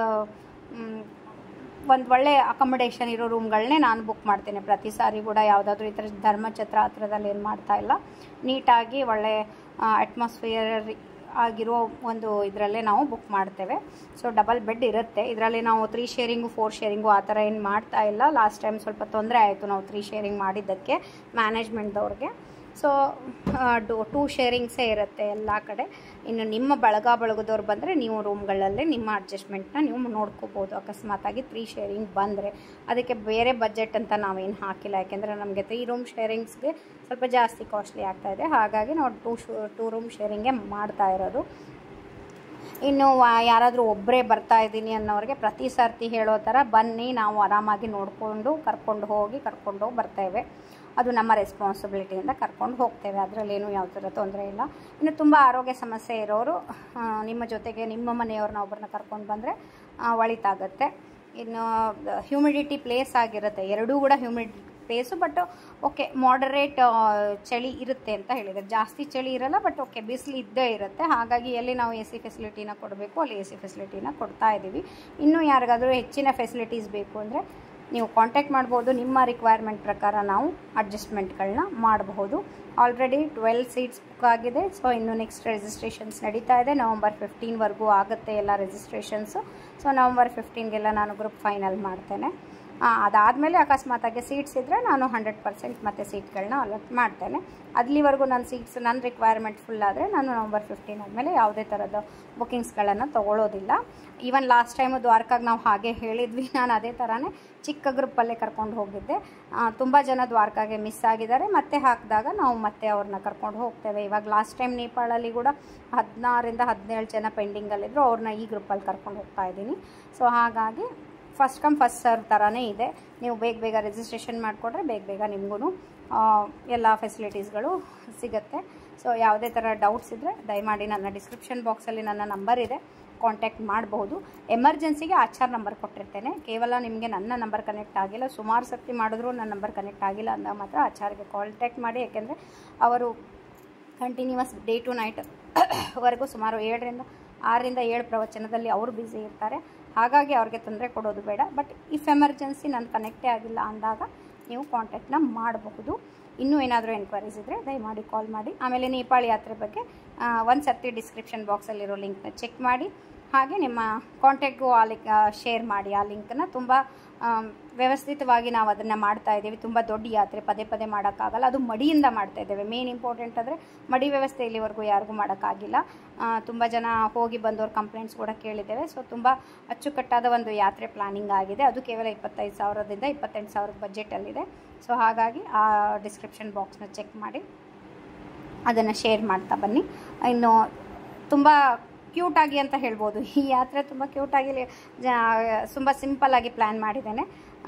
S1: ಒಂದು ಒಳ್ಳೆ ಅಕಮಡೇಷನ್ ಇರೋ ರೂಮ್ಗಳನ್ನೇ ನಾನು ಬುಕ್ ಮಾಡ್ತೇನೆ ಪ್ರತಿ ಸಾರಿ ಕೂಡ ಯಾವುದಾದ್ರೂ ಈ ಥರ ಧರ್ಮಛತ್ರ ಹತ್ರದಲ್ಲಿ ಏನು ಮಾಡ್ತಾ ಇಲ್ಲ ನೀಟಾಗಿ ಒಳ್ಳೆ ಅಟ್ಮಾಸ್ಫಿಯರ್ ಆಗಿರೋ ಒಂದು ಇದರಲ್ಲೇ ನಾವು ಬುಕ್ ಮಾಡ್ತೇವೆ ಸೊ ಡಬಲ್ ಬೆಡ್ ಇರುತ್ತೆ ಇದರಲ್ಲಿ ನಾವು ತ್ರೀ ಶೇರಿಂಗು ಫೋರ್ ಶೇರಿಂಗು ಆ ಥರ ಏನು ಮಾಡ್ತಾ ಇಲ್ಲ ಲಾಸ್ಟ್ ಟೈಮ್ ಸ್ವಲ್ಪ ತೊಂದರೆ ಆಯಿತು ನಾವು ತ್ರೀ ಶೇರಿಂಗ್ ಮಾಡಿದ್ದಕ್ಕೆ ಮ್ಯಾನೇಜ್ಮೆಂಟ್ದವ್ರಿಗೆ ಸೊ ಡೂ ಟೂ ಶೇರಿಂಗ್ಸೇ ಇರುತ್ತೆ ಎಲ್ಲ ಕಡೆ ಇನ್ನು ನಿಮ್ಮ ಬಳಗ ಬಳಗದವ್ರು ಬಂದರೆ ನೀವು ರೂಮ್ಗಳಲ್ಲೇ ನಿಮ್ಮ ಅಡ್ಜಸ್ಟ್ಮೆಂಟ್ನ ನೀವು ನೋಡ್ಕೋಬೋದು ಅಕಸ್ಮಾತಾಗಿ ತ್ರೀ ಶೇರಿಂಗ್ ಬಂದರೆ ಅದಕ್ಕೆ ಬೇರೆ ಬಜೆಟ್ ಅಂತ ನಾವೇನು ಹಾಕಿಲ್ಲ ಯಾಕೆಂದರೆ ನಮಗೆ ತ್ರೀ ರೂಮ್ ಶೇರಿಂಗ್ಸ್ಗೆ ಸ್ವಲ್ಪ ಜಾಸ್ತಿ ಕಾಸ್ಟ್ಲಿ ಆಗ್ತಾ ಇದೆ ಹಾಗಾಗಿ ನಾವು ಟೂ ಶೂ ಟೂ ರೂಮ್ ಶೇರಿಂಗೇ ಮಾಡ್ತಾ ಇರೋದು ಇನ್ನು ವಾ- ಯಾರಾದರೂ ಒಬ್ಬರೇ ಬರ್ತಾ ಇದ್ದೀನಿ ಅನ್ನೋರಿಗೆ ಪ್ರತಿ ಸರ್ತಿ ಹೇಳೋ ಥರ ಬನ್ನಿ ನಾವು ಆರಾಮಾಗಿ ನೋಡಿಕೊಂಡು ಕರ್ಕೊಂಡು ಹೋಗಿ ಕರ್ಕೊಂಡು ಹೋಗಿ ಬರ್ತೇವೆ ಅದು ನಮ್ಮ ರೆಸ್ಪಾನ್ಸಿಬಿಲಿಟಿಯಿಂದ ಕರ್ಕೊಂಡು ಹೋಗ್ತೇವೆ ಅದರಲ್ಲೇನು ಯಾವ ಥರ ತೊಂದರೆ ಇಲ್ಲ ಇನ್ನು ತುಂಬ ಆರೋಗ್ಯ ಸಮಸ್ಯೆ ಇರೋರು ಆ, ನಿಮ್ಮ ಜೊತೆಗೆ ನಿಮ್ಮ ಮನೆಯವ್ರನ್ನ ಒಬ್ಬರನ್ನ ಕರ್ಕೊಂಡು ಬಂದರೆ ಒಳಿತಾಗತ್ತೆ ಇನ್ನು ಹ್ಯೂಮಿಡಿಟಿ ಪ್ಲೇಸ್ ಆಗಿರುತ್ತೆ ಎರಡೂ ಕೂಡ humidity place but okay moderate ಚಳಿ ಇರುತ್ತೆ ಅಂತ ಹೇಳಿದ್ದಾರೆ ಜಾಸ್ತಿ ಚಳಿ ಇರಲ್ಲ ಬಟ್ ಓಕೆ ಬಿಸಿಲು ಇದ್ದೇ ಇರುತ್ತೆ ಹಾಗಾಗಿ ಎಲ್ಲಿ ನಾವು ಎ ಸಿ ಫೆಸಿಲಿಟಿನ ಕೊಡಬೇಕು ಅಲ್ಲಿ ಎ ಸಿ ಫೆಸಿಲಿಟಿನ ಕೊಡ್ತಾ ಇದ್ದೀವಿ ಇನ್ನೂ ಯಾರಿಗಾದರೂ ಹೆಚ್ಚಿನ ಫೆಸಿಲಿಟೀಸ್ ಬೇಕು ಅಂದರೆ ನೀವು ಕಾಂಟ್ಯಾಕ್ಟ್ ಮಾಡ್ಬೋದು ನಿಮ್ಮ ರಿಕ್ವೈರ್ಮೆಂಟ್ ಪ್ರಕಾರ ನಾವು ಅಡ್ಜಸ್ಟ್ಮೆಂಟ್ಗಳನ್ನ ಮಾಡಬಹುದು ಆಲ್ರೆಡಿ ಟ್ವೆಲ್ ಸೀಟ್ಸ್ ಬುಕ್ ಆಗಿದೆ ಸೊ ಇನ್ನು ನೆಕ್ಸ್ಟ್ ರಿಜಿಸ್ಟ್ರೇಷನ್ಸ್ ನಡೀತಾ ಇದೆ ನವಂಬರ್ ಫಿಫ್ಟೀನ್ವರೆಗೂ ಆಗುತ್ತೆ ಎಲ್ಲ ರಿಜಿಸ್ಟ್ರೇಷನ್ಸು ಸೊ ನವಂಬರ್ ಫಿಫ್ಟೀನ್ಗೆಲ್ಲ ನಾನು ಗ್ರೂಪ್ ಫೈನಲ್ ಮಾಡ್ತೇನೆ ಅದಾದಮೇಲೆ ಅಕಸ್ಮಾತಾಗಿ ಸೀಟ್ಸ್ ಇದ್ದರೆ ನಾನು ಹಂಡ್ರೆಡ್ ಪರ್ಸೆಂಟ್ ಮತ್ತೆ ಸೀಟ್ಗಳನ್ನ ಅಲಾಟ್ ಮಾಡ್ತೇನೆ ಅಲ್ಲಿವರೆಗೂ ನನ್ನ ಸೀಟ್ಸ್ ನನ್ನ ರಿಕ್ವೈರ್ಮೆಂಟ್ ಫುಲ್ ಆದರೆ ನಾನು ನವಂಬರ್ ಫಿಫ್ಟೀನ್ ಆದಮೇಲೆ ಯಾವುದೇ ಥರದ ಬುಕ್ಕಿಂಗ್ಸ್ಗಳನ್ನು ತೊಗೊಳ್ಳೋದಿಲ್ಲ ಈವನ್ ಲಾಸ್ಟ್ ಟೈಮು ದ್ವಾರಕಾಗೆ ನಾವು ಹಾಗೆ ಹೇಳಿದ್ವಿ ನಾನು ಅದೇ ಥರನೇ ಚಿಕ್ಕ ಗ್ರೂಪಲ್ಲೇ ಕರ್ಕೊಂಡು ಹೋಗಿದ್ದೆ ತುಂಬ ಜನ ದ್ವಾರಕಾಗೆ ಮಿಸ್ ಆಗಿದ್ದಾರೆ ಮತ್ತೆ ಹಾಕಿದಾಗ ನಾವು ಮತ್ತೆ ಅವ್ರನ್ನ ಕರ್ಕೊಂಡು ಹೋಗ್ತೇವೆ ಇವಾಗ ಲಾಸ್ಟ್ ಟೈಮ್ ನೇಪಾಳಲ್ಲಿ ಕೂಡ ಹದಿನಾರರಿಂದ ಹದಿನೇಳು ಜನ ಪೆಂಡಿಂಗಲ್ಲಿದ್ದರು ಅವ್ರನ್ನ ಈ ಗ್ರೂಪಲ್ಲಿ ಕರ್ಕೊಂಡು ಹೋಗ್ತಾ ಇದ್ದೀನಿ ಸೊ ಹಾಗಾಗಿ ಫಸ್ಟ್ ಕಮ್ ಫಸ್ಟ್ ಸರ್ವ್ ಥರನೇ ಇದೆ ನೀವು ಬೇಗ ಬೇಗ ರಿಜಿಸ್ಟ್ರೇಷನ್ ಮಾಡಿಕೊಟ್ರೆ ಬೇಗ ಬೇಗ ನಿಮಗೂ ಎಲ್ಲ ಫೆಸಿಲಿಟೀಸ್ಗಳು ಸಿಗುತ್ತೆ ಸೊ ಯಾವುದೇ ಥರ ಡೌಟ್ಸ್ ಇದ್ದರೆ ದಯಮಾಡಿ ನನ್ನ ಡಿಸ್ಕ್ರಿಪ್ಷನ್ ಬಾಕ್ಸಲ್ಲಿ ನನ್ನ ನಂಬರ್ ಇದೆ ಕಾಂಟ್ಯಾಕ್ಟ್ ಮಾಡಬಹುದು ಎಮರ್ಜೆನ್ಸಿಗೆ ಆಚಾರ್ ನಂಬರ್ ಕೊಟ್ಟಿರ್ತೇನೆ ಕೇವಲ ನಿಮಗೆ ನನ್ನ ನಂಬರ್ ಕನೆಕ್ಟ್ ಆಗಿಲ್ಲ ಸುಮಾರು ಸರ್ತಿ ಮಾಡಿದ್ರು ನನ್ನ ನಂಬರ್ ಕನೆಕ್ಟ್ ಆಗಿಲ್ಲ ಅಂದಾಗ ಮಾತ್ರ ಆಚಾರ್ಗೆ ಕಾಂಟ್ಯಾಕ್ಟ್ ಮಾಡಿ ಯಾಕೆಂದರೆ ಅವರು ಕಂಟಿನ್ಯೂಸ್ ಡೇ ಟು ನೈಟ್ ವರೆಗೂ ಸುಮಾರು ಏಳರಿಂದ ಆರರಿಂದ ಏಳು ಪ್ರವಚನದಲ್ಲಿ ಅವರು ಬ್ಯುಸಿ ಇರ್ತಾರೆ ಹಾಗಾಗಿ ಅವ್ರಿಗೆ ತೊಂದರೆ ಕೊಡೋದು ಬೇಡ ಬಟ್ ಇಫ್ ಎಮರ್ಜೆನ್ಸಿ ನಾನು ಕನೆಕ್ಟೇ ಆಗಿಲ್ಲ ಅಂದಾಗ ನೀವು ಕಾಂಟ್ಯಾಕ್ಟ್ನ ಮಾಡಬಹುದು ಇನ್ನೂ ಏನಾದರೂ ಎನ್ಕ್ವೈರೀಸ್ ಇದ್ದರೆ ದಯಮಾಡಿ ಕಾಲ್ ಮಾಡಿ ಆಮೇಲೆ ನೇಪಾಳ ಯಾತ್ರೆ ಬಗ್ಗೆ ಒಂದು ಸರ್ತಿ ಡಿಸ್ಕ್ರಿಪ್ಷನ್ ಬಾಕ್ಸಲ್ಲಿರೋ ಲಿಂಕ್ನ ಚೆಕ್ ಮಾಡಿ ಹಾಗೆ ನಿಮ್ಮ ಕಾಂಟ್ಯಾಕ್ಟ್ಗೂ ಆ ಲಿಂಕ್ ಶೇರ್ ಮಾಡಿ ಆ ಲಿಂಕನ್ನು ತುಂಬ ಆಮ್, ವ್ಯವಸ್ಥಿತವಾಗಿ ನಾವು ಅದನ್ನು ಮಾಡ್ತಾ ಇದ್ದೀವಿ ತುಂಬ ದೊಡ್ಡ ಯಾತ್ರೆ ಪದೇ ಪದೇ ಮಾಡೋಕ್ಕಾಗಲ್ಲ ಅದು ಮಡಿಯಿಂದ ಮಾಡ್ತಾ ಇದ್ದೇವೆ ಮೇನ್ ಇಂಪಾರ್ಟೆಂಟ್ ಅಂದರೆ ಮಡಿ ವ್ಯವಸ್ಥೆ ಇಲ್ಲಿವರೆಗೂ ಯಾರಿಗೂ ಮಾಡೋಕ್ಕಾಗಿಲ್ಲ ತುಂಬ ಜನ ಹೋಗಿ ಬಂದವ್ರ ಕಂಪ್ಲೇಂಟ್ಸ್ ಕೂಡ ಕೇಳಿದ್ದೇವೆ ಸೊ ತುಂಬ ಅಚ್ಚುಕಟ್ಟಾದ ಒಂದು ಯಾತ್ರೆ ಪ್ಲಾನಿಂಗ್ ಆಗಿದೆ ಅದು ಕೇವಲ ಇಪ್ಪತ್ತೈದು ಸಾವಿರದಿಂದ ಇಪ್ಪತ್ತೆಂಟು ಸಾವಿರದ ಬಜೆಟಲ್ಲಿದೆ ಸೊ ಹಾಗಾಗಿ ಆ ಡಿಸ್ಕ್ರಿಪ್ಷನ್ ಬಾಕ್ಸ್ನ ಚೆಕ್ ಮಾಡಿ ಅದನ್ನು ಶೇರ್ ಮಾಡ್ತಾ ಬನ್ನಿ ಇನ್ನು ತುಂಬ ಕ್ಯೂಟಾಗಿ ಅಂತ ಹೇಳ್ಬೋದು ಈ ಯಾತ್ರೆ ತುಂಬ ಕ್ಯೂಟಾಗಿ ತುಂಬ ಸಿಂಪಲ್ಲಾಗಿ ಪ್ಲ್ಯಾನ್ ಮಾಡಿದ್ದೇನೆ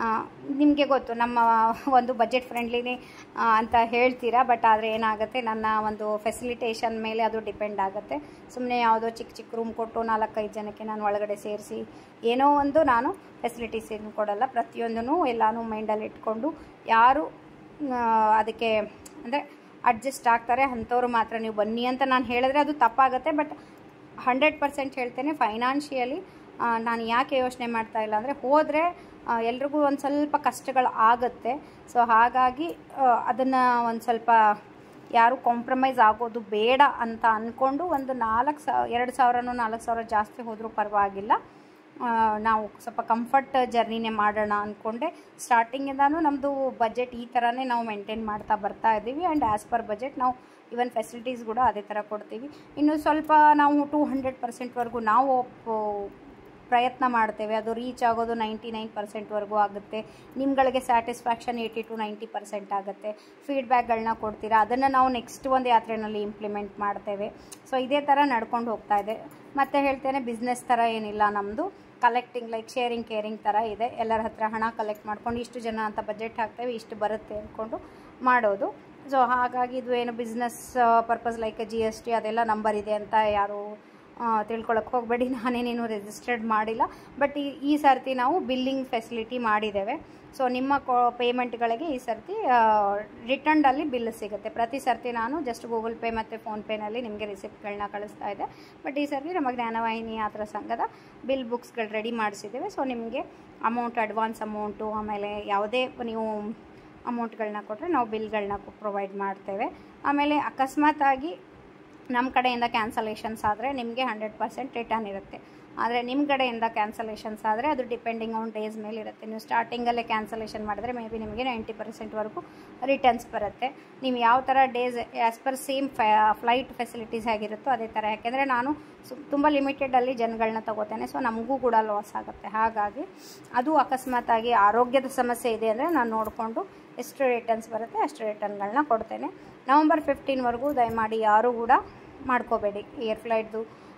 S1: ನಿಮಗೆ ಗೊತ್ತು ನಮ್ಮ ಒಂದು ಬಜೆಟ್ ಫ್ರೆಂಡ್ಲಿನೇ ಅಂತ ಹೇಳ್ತೀರಾ ಬಟ್ ಆದರೆ ಏನಾಗುತ್ತೆ ನನ್ನ ಒಂದು ಫೆಸಿಲಿಟೇಷನ್ ಮೇಲೆ ಅದು ಡಿಪೆಂಡ್ ಆಗುತ್ತೆ ಸುಮ್ಮನೆ ಯಾವುದೋ ಚಿಕ್ಕ ಚಿಕ್ಕ ರೂಮ್ ಕೊಟ್ಟು ನಾಲ್ಕೈದು ಜನಕ್ಕೆ ನಾನು ಒಳಗಡೆ ಸೇರಿಸಿ ಏನೋ ಒಂದು ನಾನು ಫೆಸಿಲಿಟೀಸ್ ಏನು ಕೊಡಲ್ಲ ಪ್ರತಿಯೊಂದೂ ಎಲ್ಲನೂ ಮೈಂಡಲ್ಲಿ ಇಟ್ಕೊಂಡು ಯಾರು ಆ, ಅದಕ್ಕೆ ಅಂದರೆ ಅಡ್ಜಸ್ಟ್ ಆಗ್ತಾರೆ ಅಂಥವ್ರು ಮಾತ್ರ ನೀವು ಬನ್ನಿ ಅಂತ ನಾನು ಹೇಳಿದ್ರೆ ಅದು ತಪ್ಪಾಗುತ್ತೆ ಬಟ್ ಹಂಡ್ರೆಡ್ ಪರ್ಸೆಂಟ್ ಹೇಳ್ತೇನೆ ಫೈನಾನ್ಷಿಯಲಿ ನಾನು ಯಾಕೆ ಯೋಚನೆ ಮಾಡ್ತಾ ಇಲ್ಲ ಅಂದರೆ ಹೋದರೆ ಎಲ್ರಿಗೂ ಒಂದು ಸ್ವಲ್ಪ ಕಷ್ಟಗಳು ಆಗುತ್ತೆ ಸೊ ಹಾಗಾಗಿ ಅದನ್ನು ಒಂದು ಸ್ವಲ್ಪ ಯಾರು ಕಾಂಪ್ರಮೈಸ್ ಆಗೋದು ಬೇಡ ಅಂತ ಅಂದ್ಕೊಂಡು ಒಂದು ನಾಲ್ಕು ಸಾವಿರ ಎರಡು ಸಾವಿರನೂ ನಾಲ್ಕು ಸಾವಿರ ಜಾಸ್ತಿ ಹೋದರೂ ಪರವಾಗಿಲ್ಲ ಆ, ನಾವು ಸ್ವಲ್ಪ ಕಂಫರ್ಟ್ ಜರ್ನಿನೇ ಮಾಡೋಣ ಅಂದ್ಕೊಂಡೆ ಸ್ಟಾರ್ಟಿಂಗಿಂದನೂ ನಮ್ಮದು ಬಜೆಟ್ ಈ ಥರನೇ ನಾವು ಮೇಂಟೈನ್ ಮಾಡ್ತಾ ಬರ್ತಾ ಇದ್ದೀವಿ ಆ್ಯಂಡ್ ಆ್ಯಸ್ ಪರ್ ಬಜೆಟ್ ನಾವು ಇವನ್ ಫೆಸಿಲಿಟೀಸ್ ಕೂಡ ಅದೇ ಥರ ಕೊಡ್ತೀವಿ ಇನ್ನು ಸ್ವಲ್ಪ ನಾವು ಟು ಹಂಡ್ರೆಡ್ ಪರ್ಸೆಂಟ್ವರೆಗೂ ನಾವು ಒಪ್- ಪ್ರಯತ್ನ ಮಾಡ್ತೇವೆ ಅದು ರೀಚ್ ಆಗೋದು ನೈಂಟಿ ನೈನ್ ಪರ್ಸೆಂಟ್ವರೆಗೂ ಆಗುತ್ತೆ ನಿಮ್ಗಳಿಗೆ satisfaction eighty to ninety percent ಆಗುತ್ತೆ ಫೀಡ್ಬ್ಯಾಕ್ಗಳನ್ನ ಕೊಡ್ತೀರಾ ಅದನ್ನು ನಾವು ನೆಕ್ಸ್ಟ್ ಒಂದು ಯಾತ್ರೆಯಲ್ಲಿ ಇಂಪ್ಲಿಮೆಂಟ್ ಮಾಡ್ತೇವೆ ಸೊ ಇದೇ ಥರ ನಡ್ಕೊಂಡು ಹೋಗ್ತಾ ಇದೆ ಮತ್ತೆ ಹೇಳ್ತೇನೆ ಬಿಸ್ನೆಸ್ ಥರ ಏನಿಲ್ಲ ನಮ್ಮದು ಕಲೆಕ್ಟಿಂಗ್ ಲೈಕ್ ಶೇರಿಂಗ್ ಕೇರಿಂಗ್ ಥರ ಇದೆ ಎಲ್ಲರ ಹತ್ರ ಹಣ ಕಲೆಕ್ಟ್ ಮಾಡ್ಕೊಂಡು ಇಷ್ಟು ಜನ ಅಂತ ಬಜೆಟ್ ಹಾಕ್ತೇವೆ ಇಷ್ಟು ಬರುತ್ತೆ ಅಂದ್ಕೊಂಡು ಮಾಡೋದು ಸೊ ಹಾಗಾಗಿ ಇದು ಏನು business purpose like G S T ಅದೆಲ್ಲ ನಂಬರ್ ಇದೆ ಅಂತ ಯಾರು ತಿಳ್ಕೊಳಕ್ಕೆ ಹೋಗಬೇಡಿ ನಾನೇನೇನು ರಿಜಿಸ್ಟರ್ಡ್ ಮಾಡಿಲ್ಲ ಬಟ್ ಈ ಈ ಸರ್ತಿ ನಾವು ಬಿಲ್ಲಿಂಗ್ ಫೆಸಿಲಿಟಿ ಮಾಡಿದ್ದೇವೆ ಸೊ ನಿಮ್ಮ ಕೊ ಪೇಮೆಂಟ್ಗಳಿಗೆ ಈ ಸರ್ತಿ ರಿಟರ್ನ್ಡಲ್ಲಿ ಬಿಲ್ ಸಿಗುತ್ತೆ ಪ್ರತಿ ಸರ್ತಿ ನಾನು ಜಸ್ಟ್ ಗೂಗಲ್ ಪೇ ಮತ್ತು ಫೋನ್ಪೇನಲ್ಲಿ ನಿಮಗೆ ರಿಸಿಪ್ಟ್ಗಳನ್ನ ಕಳಿಸ್ತಾ ಇದ್ದೆ ಬಟ್ ಈ ಸರ್ತಿ ನಮ್ಮ ಜ್ಞಾನವಾಹಿನಿ ಯಾತ್ರಾ ಸಂಘದ ಬಿಲ್ ಬುಕ್ಸ್ಗಳು ರೆಡಿ ಮಾಡಿಸಿದ್ದೇವೆ ಸೊ ನಿಮಗೆ ಅಮೌಂಟ್ ಅಡ್ವಾನ್ಸ್ ಅಮೌಂಟು ಆಮೇಲೆ ಯಾವುದೇ ನೀವು ಅಮೌಂಟ್ಗಳನ್ನ ಕೊಟ್ಟರೆ ನಾವು ಬಿಲ್ಗಳನ್ನ ಪ್ರೊವೈಡ್ ಮಾಡ್ತೇವೆ ಆಮೇಲೆ ಅಕಸ್ಮಾತಾಗಿ ನಮ್ಮ ಕಡೆಯಿಂದ ಕ್ಯಾನ್ಸಲೇಷನ್ಸ್ ಆದರೆ ನಿಮಗೆ ಹಂಡ್ರೆಡ್ ಪರ್ಸೆಂಟ್ ರಿಟರ್ನ್ ಇರುತ್ತೆ ಆದರೆ ನಿಮ್ಮ ಕಡೆಯಿಂದ ಕ್ಯಾನ್ಸಲೇಷನ್ಸ್ ಆದರೆ ಅದು ಡಿಪೆಂಡಿಂಗ್ ಆನ್ ಡೇಸ್ ಮೇಲೆ ಇರುತ್ತೆ ನೀವು ಸ್ಟಾರ್ಟಿಂಗಲ್ಲೇ ಕ್ಯಾನ್ಸಲೇಷನ್ ಮಾಡಿದ್ರೆ ಮೇ ಬಿ ನಿಮಗೆ ನೈಂಟಿ ಪರ್ಸೆಂಟ್ವರೆಗೂ ರಿಟರ್ನ್ಸ್ ಬರುತ್ತೆ ನೀವು ಯಾವ ಥರ days as per same flight facilities ಆಗಿರುತ್ತೋ ಅದೇ ಥರ ಯಾಕೆಂದರೆ ನಾನು ಸು ತುಂಬ ಲಿಮಿಟೆಡಲ್ಲಿ ಜನಗಳನ್ನ ತಗೋತೇನೆ ಸೊ ನಮಗೂ ಕೂಡ ಲಾಸ್ ಆಗುತ್ತೆ ಹಾಗಾಗಿ ಅದು ಅಕಸ್ಮಾತಾಗಿ ಆರೋಗ್ಯದ ಸಮಸ್ಯೆ ಇದೆ ಅಂದರೆ ನಾನು ನೋಡಿಕೊಂಡು ಎಷ್ಟು ರಿಟರ್ನ್ಸ್ ಬರುತ್ತೆ ಅಷ್ಟು ರಿಟರ್ನ್ಗಳನ್ನ ಕೊಡ್ತೇನೆ ನವಂಬರ್ ಫಿಫ್ಟೀನ್ವರೆಗೂ ದಯಮಾಡಿ ಯಾರೂ ಕೂಡ ಮಾಡ್ಕೋಬೇಡಿ ಏರ್ ಫ್ಲೈಟ್ದು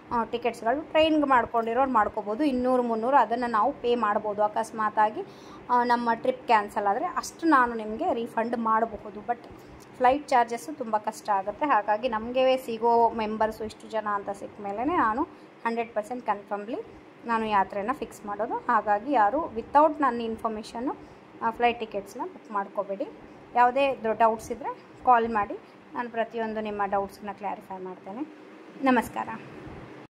S1: ಟಿಕೆಟ್ಸ್ಗಳು ಟ್ರೈನ್ಗೆ ಮಾಡ್ಕೊಂಡಿರೋರು ಮಾಡ್ಕೋಬೋದು ಇನ್ನೂರು ಮುನ್ನೂರು ಅದನ್ನು ನಾವು ಪೇ ಮಾಡ್ಬೋದು ಅಕಸ್ಮಾತಾಗಿ ಆ, ನಮ್ಮ ಟ್ರಿಪ್ ಕ್ಯಾನ್ಸಲ್ ಆದರೆ ಅಷ್ಟು ನಾನು ನಿಮಗೆ ರೀಫಂಡ್ ಮಾಡಬಹುದು ಬಟ್ ಫ್ಲೈಟ್ ಚಾರ್ಜಸ್ಸು ತುಂಬ ಕಷ್ಟ ಆಗುತ್ತೆ ಹಾಗಾಗಿ ನಮಗೆ ಸಿಗೋ ಮೆಂಬರ್ಸು ಇಷ್ಟು ಜನ ಅಂತ ಸಿಕ್ಕ ಮೇಲೆ ನಾನು ಹಂಡ್ರೆಡ್ ಪರ್ಸೆಂಟ್ ಕನ್ಫರ್ಮ್ಲಿ ನಾನು ಯಾತ್ರೆನ ಫಿಕ್ಸ್ ಮಾಡೋದು ಹಾಗಾಗಿ ಯಾರು ವಿತೌಟ್ ನನ್ನ ಇನ್ಫಾರ್ಮೇಷನ್ನು ಫ್ಲೈಟ್ ಟಿಕೆಟ್ಸ್ನ ಬುಕ್ ಮಾಡ್ಕೋಬೇಡಿ ಯಾವುದೇ ಡೌಟ್ಸ್ ಇದ್ದರೆ ಕಾಲ್ ಮಾಡಿ ನಾನು ಪ್ರತಿಯೊಂದು ನಿಮ್ಮ ಡೌಟ್ಸ್ನ ಕ್ಲಾರಿಫೈ ಮಾಡ್ತೇನೆ ನಮಸ್ಕಾರ